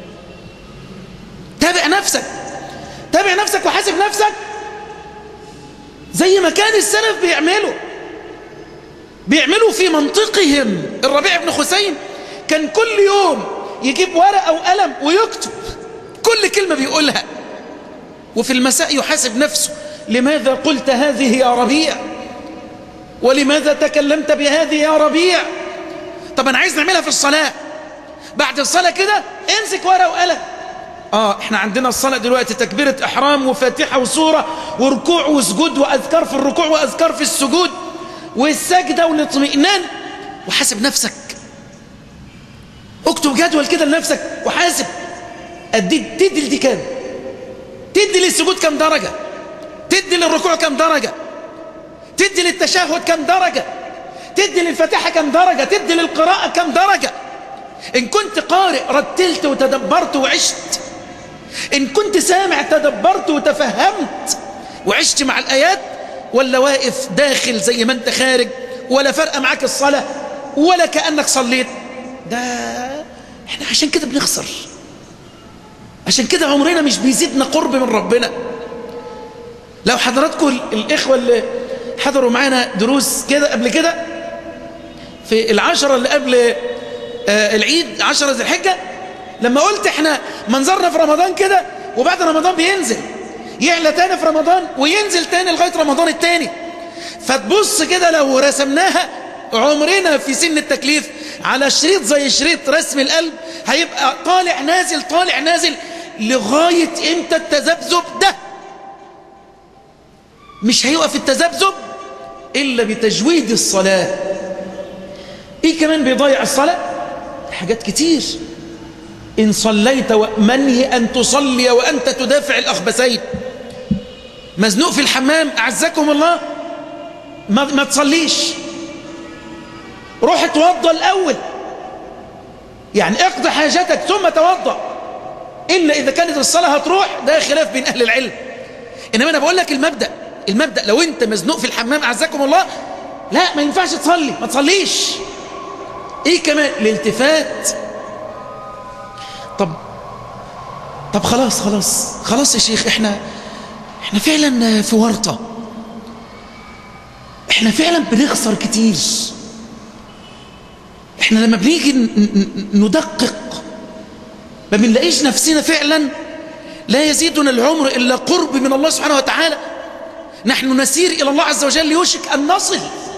تابع نفسك تابع نفسك وحاسب نفسك زي ما كان السلف بيعملوا بيعملوا في منطقهم الربيع بن خسيم كان كل يوم يجيب ورقة وقلم ويكتب كل كلمة بيقولها وفي المساء يحاسب نفسه لماذا قلت هذه يا ربيع ولماذا تكلمت بهذه يا ربيع طب أنا عايز نعملها في الصلاة بعد الصلاة كده امسك ورقة وقلم آه احنا عندنا الصلاة دلوقتي تكبيرة إحرام وفاتحة وسورة وركوع وسجود وأذكار في الركوع وأذكار في السجود والسجدة والاطمئنان وحاسب نفسك اكتب جدول كده لنفسك وحاسب أدي تدي لدي كام تدي للسجود كام درجة تدي للركوع كام درجة تدي للتشهد كام درجة تدي للفتحة كام درجة تدي للقراءة كام درجة إن كنت قارئ رتلت وتدبرت وعشت إن كنت سامع تدبرت وتفهمت وعشت مع الآيات ولا واقف داخل زي ما أنت خارج ولا فرق معاك الصلاة ولا كأنك صليت ده احنا عشان كده بنخسر عشان كده عمرنا مش بيزيدنا قرب من ربنا لو حضراتكم الإخوة اللي حضروا معانا دروس كده قبل كده في العشرة اللي قبل آه العيد عشرة ذي الحجة لما قلت احنا منظرنا في رمضان كده وبعد رمضان بينزل يعلى تاني في رمضان وينزل تاني لغاية رمضان التاني فتبص كده لو رسمناها عمرنا في سن التكليف على شريط زي شريط رسم القلب هيبقى طالع نازل طالع نازل لغاية امتى التذبذب ده مش هيقف التذبذب إلا بتجويد الصلاة إيه كمان بيضيع الصلاة حاجات كتير إن صليت ومنهي أن تصلي وأنت تدافع الأخبثين مزنوق في الحمام أعزكم الله ما, ما تصليش روح اتوضى الأول يعني اقضي حاجتك ثم توضى إلا إذا كانت الصلاة هتروح ده خلاف بين أهل العلم إنما أنا بقول لك المبدأ المبدأ لو أنت مزنوق في الحمام أعزكم الله لا ما ينفعش تصلي ما تصليش إيه كمان الالتفات طب طب خلاص خلاص خلاص يا شيخ احنا احنا فعلا في ورطة احنا فعلا بنخسر كتير احنا لما بنيجي ندقق ما بنلاقيش نفسنا فعلا لا يزيدنا العمر إلا قرب من الله سبحانه وتعالى نحن نسير إلى الله عز وجل يوشك أن نصل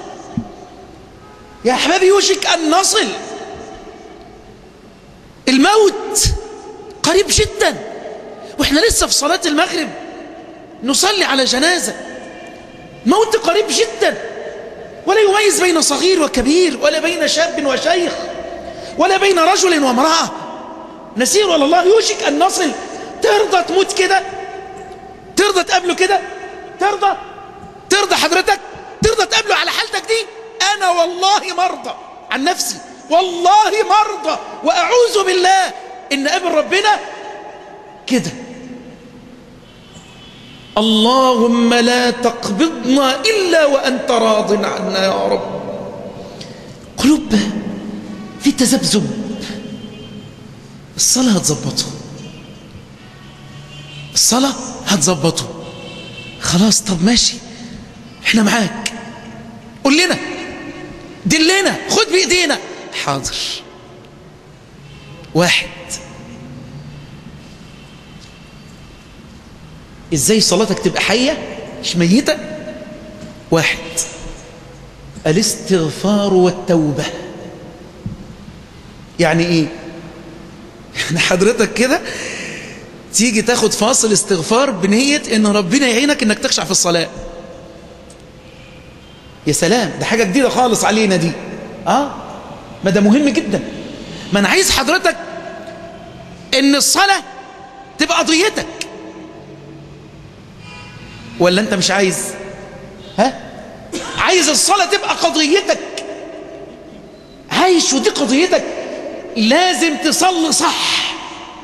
يا أحبابي يوشك أن نصل الموت قريب جدا وإحنا لسه في صلاة المغرب نصلي على جنازة موت قريب جدا ولا يميز بين صغير وكبير ولا بين شاب وشيخ ولا بين رجل وامرأة نسير والى الله يوشك أن نصل ترضى تموت كده ترضى تقابله كده ترضى ترضى حضرتك ترضى تقابله على حالتك دي أنا والله مرضى عن نفسي والله مرضى وأعوذ بالله إن قابل ربنا كده اللهم لا تقبضنا إلا وأنت راض عنا يا رب قلوب في تذبذب الصلاة هتظبطه الصلاة هتظبطه خلاص طب ماشي احنا معاك قول لنا دلنا خد بإيدينا حاضر واحد ازاي صلاتك تبقى حية مش ميتة واحد الاستغفار والتوبة يعني ايه يعني حضرتك كده تيجي تاخد فاصل استغفار بنية ان ربنا يعينك انك تخشع في الصلاة يا سلام ده حاجة جديدة خالص علينا دي اه ما ده مهم جدا ما انا عايز حضرتك ان الصلاة تبقى قضيتك ولا انت مش عايز ها عايز الصلاة تبقى قضيتك عايش ودي قضيتك لازم تصلي صح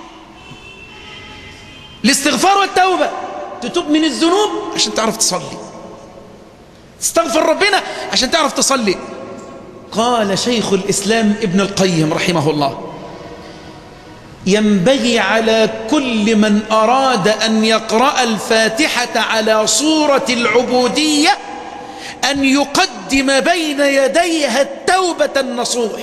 الاستغفار والتوبة تتوب من الذنوب عشان تعرف تصلي تستغفر ربنا عشان تعرف تصلي قال شيخ الإسلام ابن القيم رحمه الله ينبغي على كل من أراد أن يقرأ الفاتحة على صورة العبودية أن يقدم بين يديها التوبة النصوح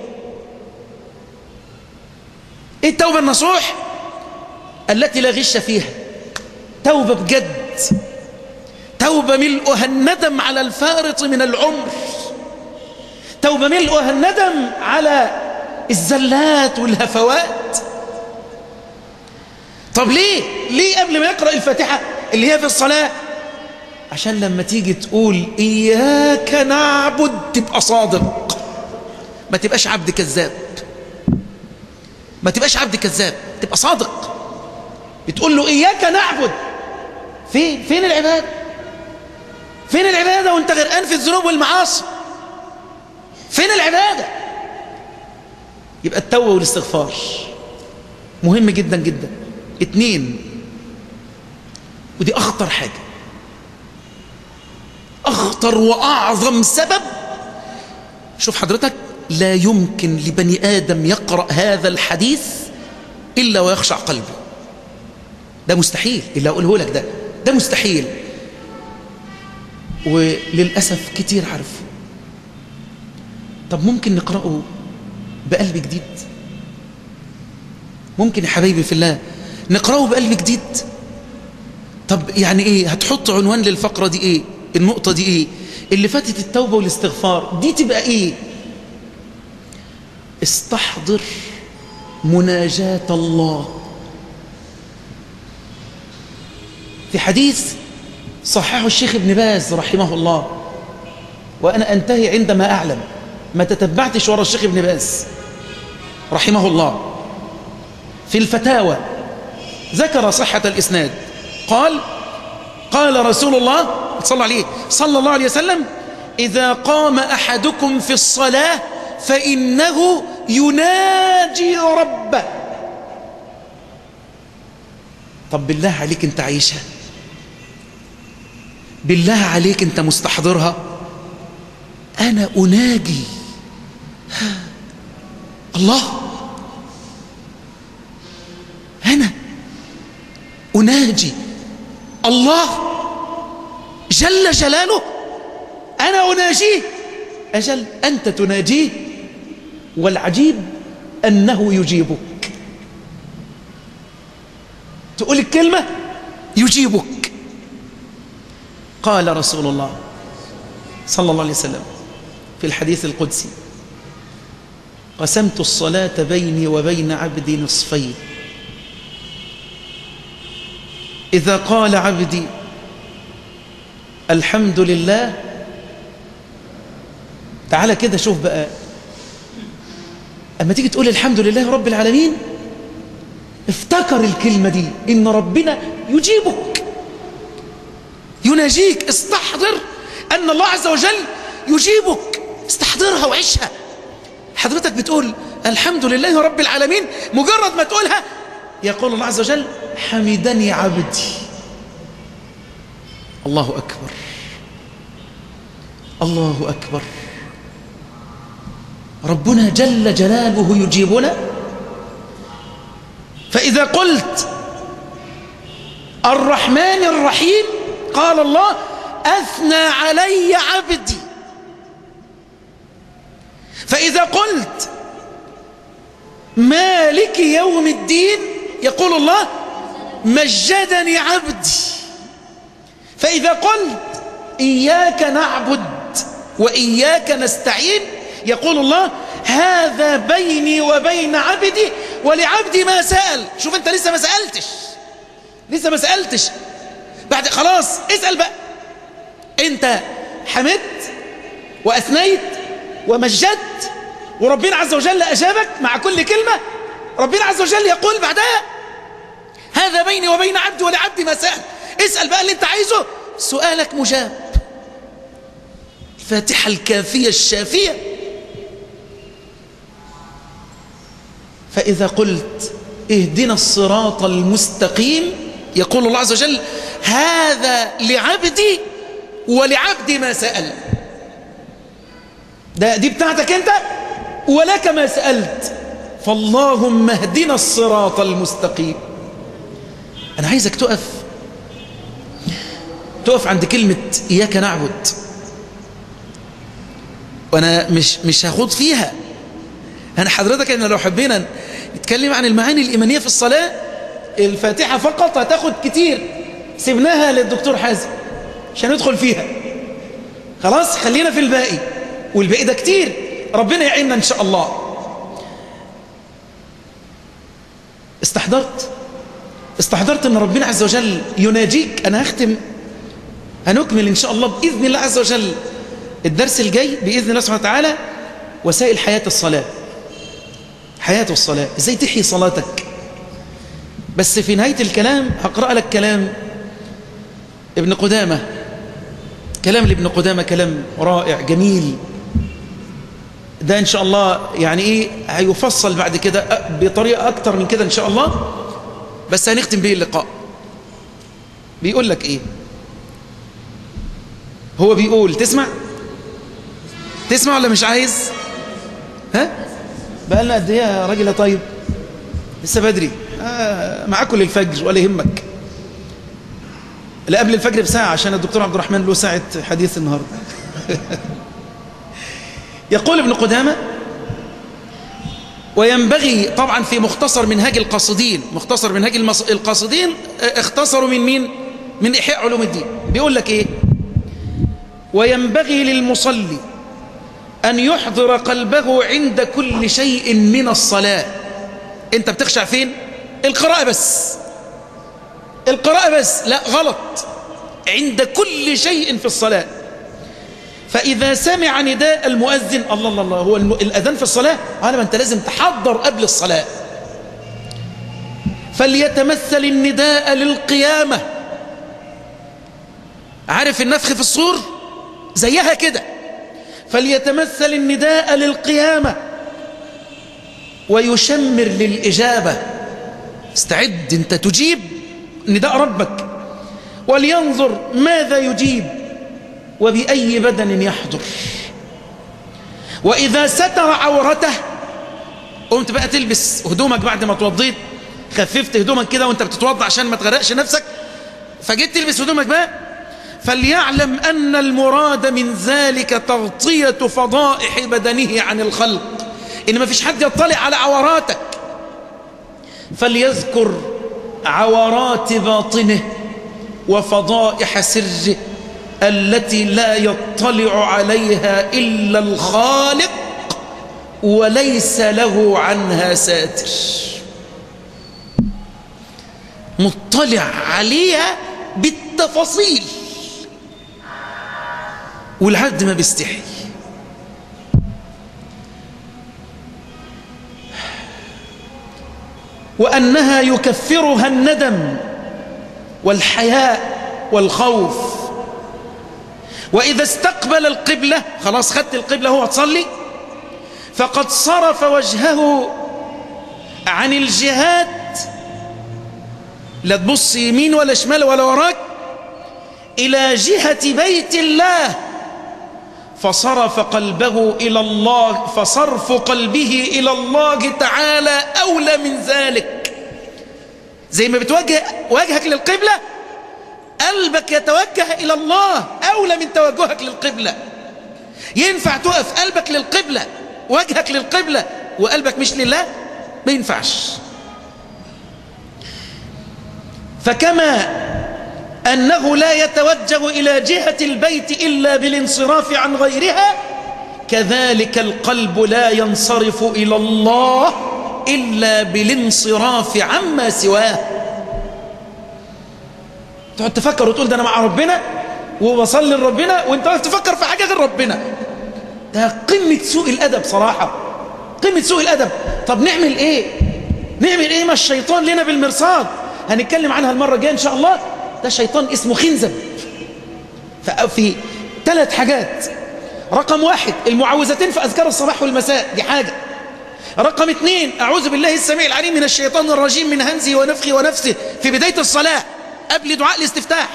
إيه التوبة النصوح التي لا غش فيها توبة بجد توبة ملؤها الندم على الفارط من العمر توبة ملؤها الندم على الزلات والهفوات طب ليه ليه قبل ما يقرأ الفاتحة اللي هي في الصلاة عشان لما تيجي تقول إياك نعبد تبقى صادق ما تبقاش عبد كذاب ما تبقاش عبد كذاب تبقى صادق بتقول له إياك نعبد فين فين العبادة فين العبادة وانت غرقان في الذنوب والمعاصي فين العبادة يبقى التوبة والاستغفار مهم جدا جدا اتنين ودي أخطر حاجة أخطر وأعظم سبب شوف حضرتك لا يمكن لبني آدم يقرأ هذا الحديث إلا ويخشع قلبه ده مستحيل إلا أقوله لك ده ده مستحيل وللأسف كتير عارفه طب ممكن نقرأه بقلب جديد ممكن يا حبايبي في الله نقرأه بقلب جديد طب يعني ايه هتحط عنوان للفقرة دي ايه النقطة دي ايه اللي فاتت التوبة والاستغفار دي تبقى ايه استحضر مناجاة الله في حديث صححه الشيخ ابن باز رحمه الله وأنا أنتهي عندما أعلم ما تتبعتش ورا الشيخ ابن باز رحمه الله في الفتاوى ذكر صحة الإسناد قال قال رسول الله صلى عليه صلى الله عليه وسلم إذا قام أحدكم في الصلاة فإنه يناجي ربه طب بالله عليك انت عايشها بالله عليك انت مستحضرها أنا أناجي الله أنا أناجي الله جل جلاله أنا أناجيه أجل أنت تناجيه والعجيب أنه يجيبك تقول الكلمة يجيبك قال رسول الله صلى الله عليه وسلم في الحديث القدسي قسمت الصلاة بيني وبين عبدي نصفين إذا قال عبدي الحمد لله تعالى كده شوف بقى أما تيجي تقول الحمد لله رب العالمين افتكر الكلمة دي إن ربنا يجيبك يناجيك استحضر أن الله عز وجل يجيبك استحضرها وعيشها حضرتك بتقول الحمد لله رب العالمين مجرد ما تقولها يقول الله عز وجل حمدني عبدي الله أكبر الله أكبر ربنا جل جلاله يجيبنا فإذا قلت الرحمن الرحيم قال الله أثنى علي عبدي فإذا قلت مالك يوم الدين يقول الله مجدني عبدي فإذا قلت إياك نعبد وإياك نستعين يقول الله هذا بيني وبين عبدي ولعبدي ما سأل شوف أنت لسه ما سألتش لسه ما سألتش بعد خلاص اسأل بقى أنت حمدت وأثنيت ومجدت وربنا عز وجل أجابك مع كل كلمة ربنا عز وجل يقول بعدها هذا بيني وبين عبدي ولعبدي ما سأل اسأل بقى اللي انت عايزه سؤالك مجاب الفاتحة الكافية الشافية فإذا قلت اهدنا الصراط المستقيم يقول الله عز وجل هذا لعبدي ولعبدي ما سأل ده دي بتاعتك انت ولك ما سألت فاللهم اهدنا الصراط المستقيم أنا عايزك تقف تقف عند كلمة إياك نعبد وأنا مش مش هخوض فيها أنا حضرتك إن لو حبينا نتكلم عن المعاني الإيمانية في الصلاة الفاتحة فقط هتاخد كتير سيبناها للدكتور حازم عشان ندخل فيها خلاص خلينا في الباقي والباقي ده كتير ربنا يعيننا إن شاء الله استحضرت استحضرت أن ربنا عز وجل يناجيك أنا هختم هنكمل إن شاء الله بإذن الله عز وجل الدرس الجاي بإذن الله سبحانه وتعالى وسائل حياة الصلاة حياة الصلاة إزاي تحيي صلاتك بس في نهاية الكلام هقرأ لك كلام ابن قدامة كلام لابن قدامة كلام رائع جميل ده إن شاء الله يعني إيه هيفصل بعد كده بطريقة أكتر من كده إن شاء الله بس هنختم به اللقاء بيقول لك إيه هو بيقول تسمع تسمع ولا مش عايز ها بقى لنا قد ايه يا راجل يا طيب لسه بدري آه معاكم للفجر ولا يهمك لا قبل الفجر بساعة عشان الدكتور عبد الرحمن له ساعة حديث النهاردة يقول ابن قدامة وينبغي طبعا في مختصر منهاج القاصدين مختصر منهاج القاصدين اختصروا من مين من إحياء علوم الدين بيقول لك ايه وينبغي للمصلي أن يحضر قلبه عند كل شيء من الصلاة أنت بتخشع فين؟ القراءة بس القراءة بس لا غلط عند كل شيء في الصلاة فإذا سمع نداء المؤذن الله الله الله هو الأذان في الصلاة قال ما أنت لازم تحضر قبل الصلاة فليتمثل النداء للقيامة عارف النفخ في الصور زيها كده فليتمثل النداء للقيامة ويشمر للإجابة استعد انت تجيب نداء ربك ولينظر ماذا يجيب وبأي بدن يحضر وإذا ستر عورته قمت بقى تلبس هدومك بعد ما توضيت خففت هدومك كده وانت بتتوضع عشان ما تغرقش نفسك فجيت تلبس هدومك بقى فليعلم أن المراد من ذلك تغطية فضائح بدنه عن الخلق إن ما فيش حد يطلع على عوراتك فليذكر عورات باطنه وفضائح سره التي لا يطلع عليها إلا الخالق وليس له عنها ساتر مطلع عليها بالتفاصيل والعبد ما بيستحي وأنها يكفرها الندم والحياء والخوف وإذا استقبل القبلة خلاص خدت القبلة هو تصلي فقد صرف وجهه عن الجهات لا تبص يمين ولا شمال ولا وراك إلى جهة بيت الله فصرف قلبه إلى الله فصرف قلبه إلى الله تعالى أولى من ذلك زي ما بتوجه وجهك للقبلة قلبك يتوجه إلى الله أولى من توجهك للقبلة ينفع تقف قلبك للقبلة وجهك للقبلة وقلبك مش لله ما ينفعش فكما أنه لا يتوجه إلى جهة البيت إلا بالانصراف عن غيرها كذلك القلب لا ينصرف إلى الله إلا بالانصراف عما سواه تقعد تفكر وتقول ده أنا مع ربنا وبصلي لربنا وانت واقف تفكر في حاجة غير ربنا ده قمة سوء الأدب صراحة قمة سوء الأدب طب نعمل إيه نعمل إيه ما الشيطان لنا بالمرصاد هنتكلم عنها المرة الجاية إن شاء الله ده شيطان اسمه خنزب في ثلاث حاجات رقم واحد المعوذتين في أذكار الصباح والمساء دي حاجة رقم اثنين أعوذ بالله السميع العليم من الشيطان الرجيم من همزه ونفخه ونفسه في بداية الصلاة قبل دعاء الاستفتاح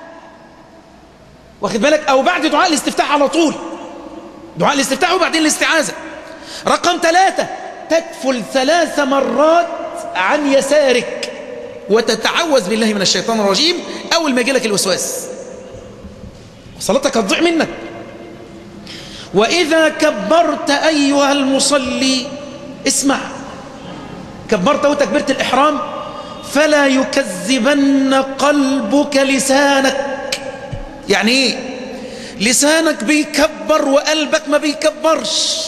واخد بالك أو بعد دعاء الاستفتاح على طول دعاء الاستفتاح وبعدين الاستعاذة رقم ثلاثة تكفل ثلاث مرات عن يسارك وتتعوذ بالله من الشيطان الرجيم أول ما يجيلك الوسواس صلاتك هتضيع منك وإذا كبرت أيها المصلي اسمع كبرت وتكبيرة الإحرام فلا يكذبن قلبك لسانك يعني ايه لسانك بيكبر وقلبك ما بيكبرش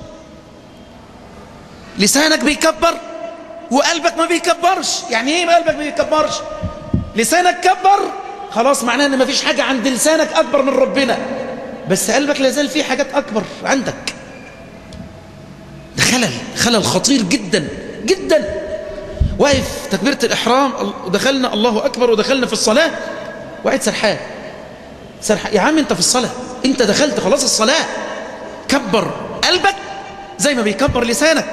لسانك بيكبر وقلبك ما بيكبرش يعني ايه قلبك ما بيكبرش لسانك كبر خلاص معناه ان ما فيش حاجة عند لسانك اكبر من ربنا بس قلبك لازال فيه حاجات اكبر عندك ده خلل خلل خطير جدا جدا واقف تكبيرة الإحرام ودخلنا الله أكبر ودخلنا في الصلاة وقعد سرحان سرحان يا عم أنت في الصلاة أنت دخلت خلاص الصلاة كبر قلبك زي ما بيكبر لسانك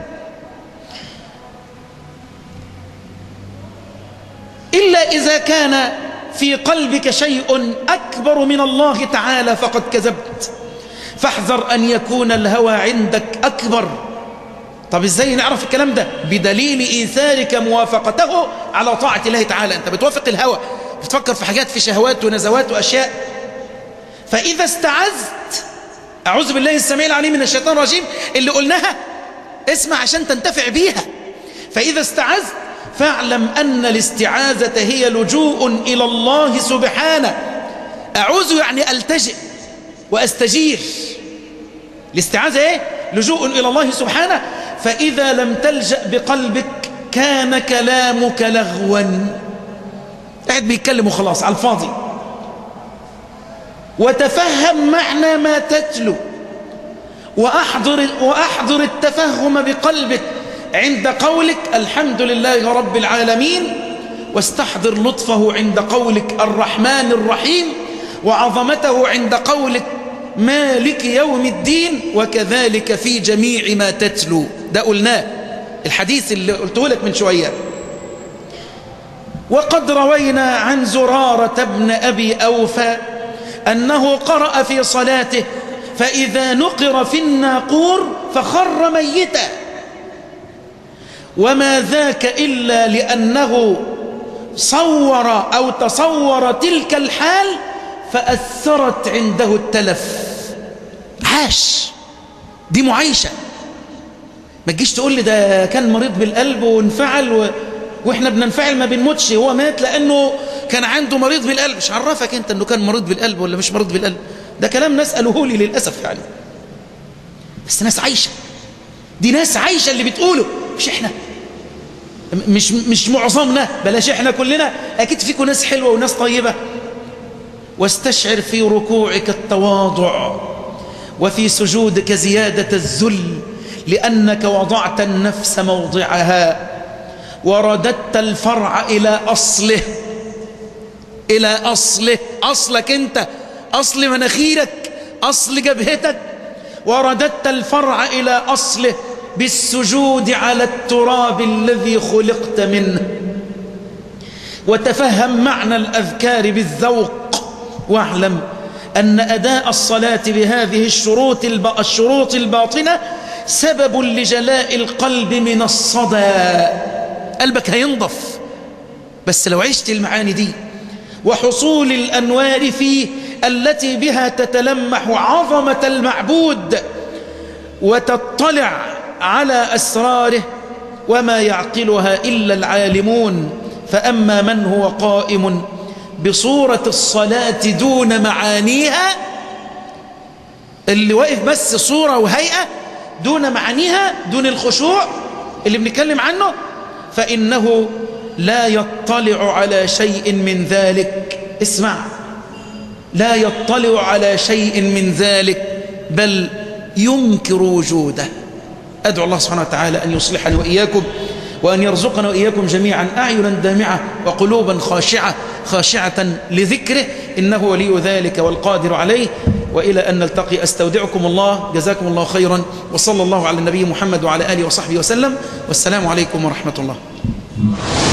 إلا إذا كان في قلبك شيء أكبر من الله تعالى فقد كذبت فاحذر أن يكون الهوى عندك أكبر طب إزاي نعرف الكلام ده بدليل إيثارك موافقته على طاعة الله تعالى أنت بتوافق الهوى بتفكر في حاجات في شهوات ونزوات وأشياء فإذا استعذت أعوذ بالله السميع العليم من الشيطان الرجيم اللي قلناها اسمع عشان تنتفع بيها فإذا استعذت فاعلم أن الاستعاذة هي لجوء إلى الله سبحانه أعوذ يعني ألتجئ وأستجير الاستعاذة إيه؟ لجوء إلى الله سبحانه فإذا لم تلجأ بقلبك كان كلامك لغوا قاعد بيتكلم وخلاص على الفاضي وتفهم معنى ما تتلو وأحضر, وأحضر التفهم بقلبك عند قولك الحمد لله رب العالمين واستحضر لطفه عند قولك الرحمن الرحيم وعظمته عند قولك مالك يوم الدين وكذلك في جميع ما تتلو ده قلناه الحديث اللي قلته لك من شوية وقد روينا عن زرارة بن أبي أوفى أنه قرأ في صلاته فإذا نقر في الناقور فخر ميتا وما ذاك إلا لأنه صور أو تصور تلك الحال فأثرت عنده التلف عاش دي معايشة ما تجيش تقول لي ده كان مريض بالقلب وانفعل و... واحنا بننفعل ما بنموتش هو مات لأنه كان عنده مريض بالقلب مش عرفك انت انه كان مريض بالقلب ولا مش مريض بالقلب ده كلام ناس قالوه لي للأسف يعني بس ناس عايشة دي ناس عايشة اللي بتقوله مش احنا مش مش معظمنا بلاش احنا كلنا اكيد فيكم ناس حلوه وناس طيبه واستشعر في ركوعك التواضع وفي سجودك زياده الذل لانك وضعت النفس موضعها ورددت الفرع الى اصله الى اصله اصلك انت اصل مناخيرك اصل جبهتك ورددت الفرع إلى أصله بالسجود على التراب الذي خلقت منه وتفهم معنى الأذكار بالذوق واعلم أن أداء الصلاة بهذه الشروط, الشروط الباطنة سبب لجلاء القلب من الصدى قلبك هينضف بس لو عشت المعاني دي وحصول الأنوار فيه التي بها تتلمح عظمة المعبود وتطلع على أسراره وما يعقلها إلا العالمون فأما من هو قائم بصورة الصلاة دون معانيها اللي واقف بس صورة وهيئة دون معانيها دون الخشوع اللي بنتكلم عنه فإنه لا يطلع على شيء من ذلك اسمع لا يطلع على شيء من ذلك بل ينكر وجوده أدعو الله سبحانه وتعالى أن يصلحني وإياكم وأن يرزقنا وإياكم جميعا أعينا دامعة وقلوبا خاشعة خاشعة لذكره إنه ولي ذلك والقادر عليه وإلى أن نلتقي أستودعكم الله جزاكم الله خيرا وصلى الله على النبي محمد وعلى آله وصحبه وسلم والسلام عليكم ورحمة الله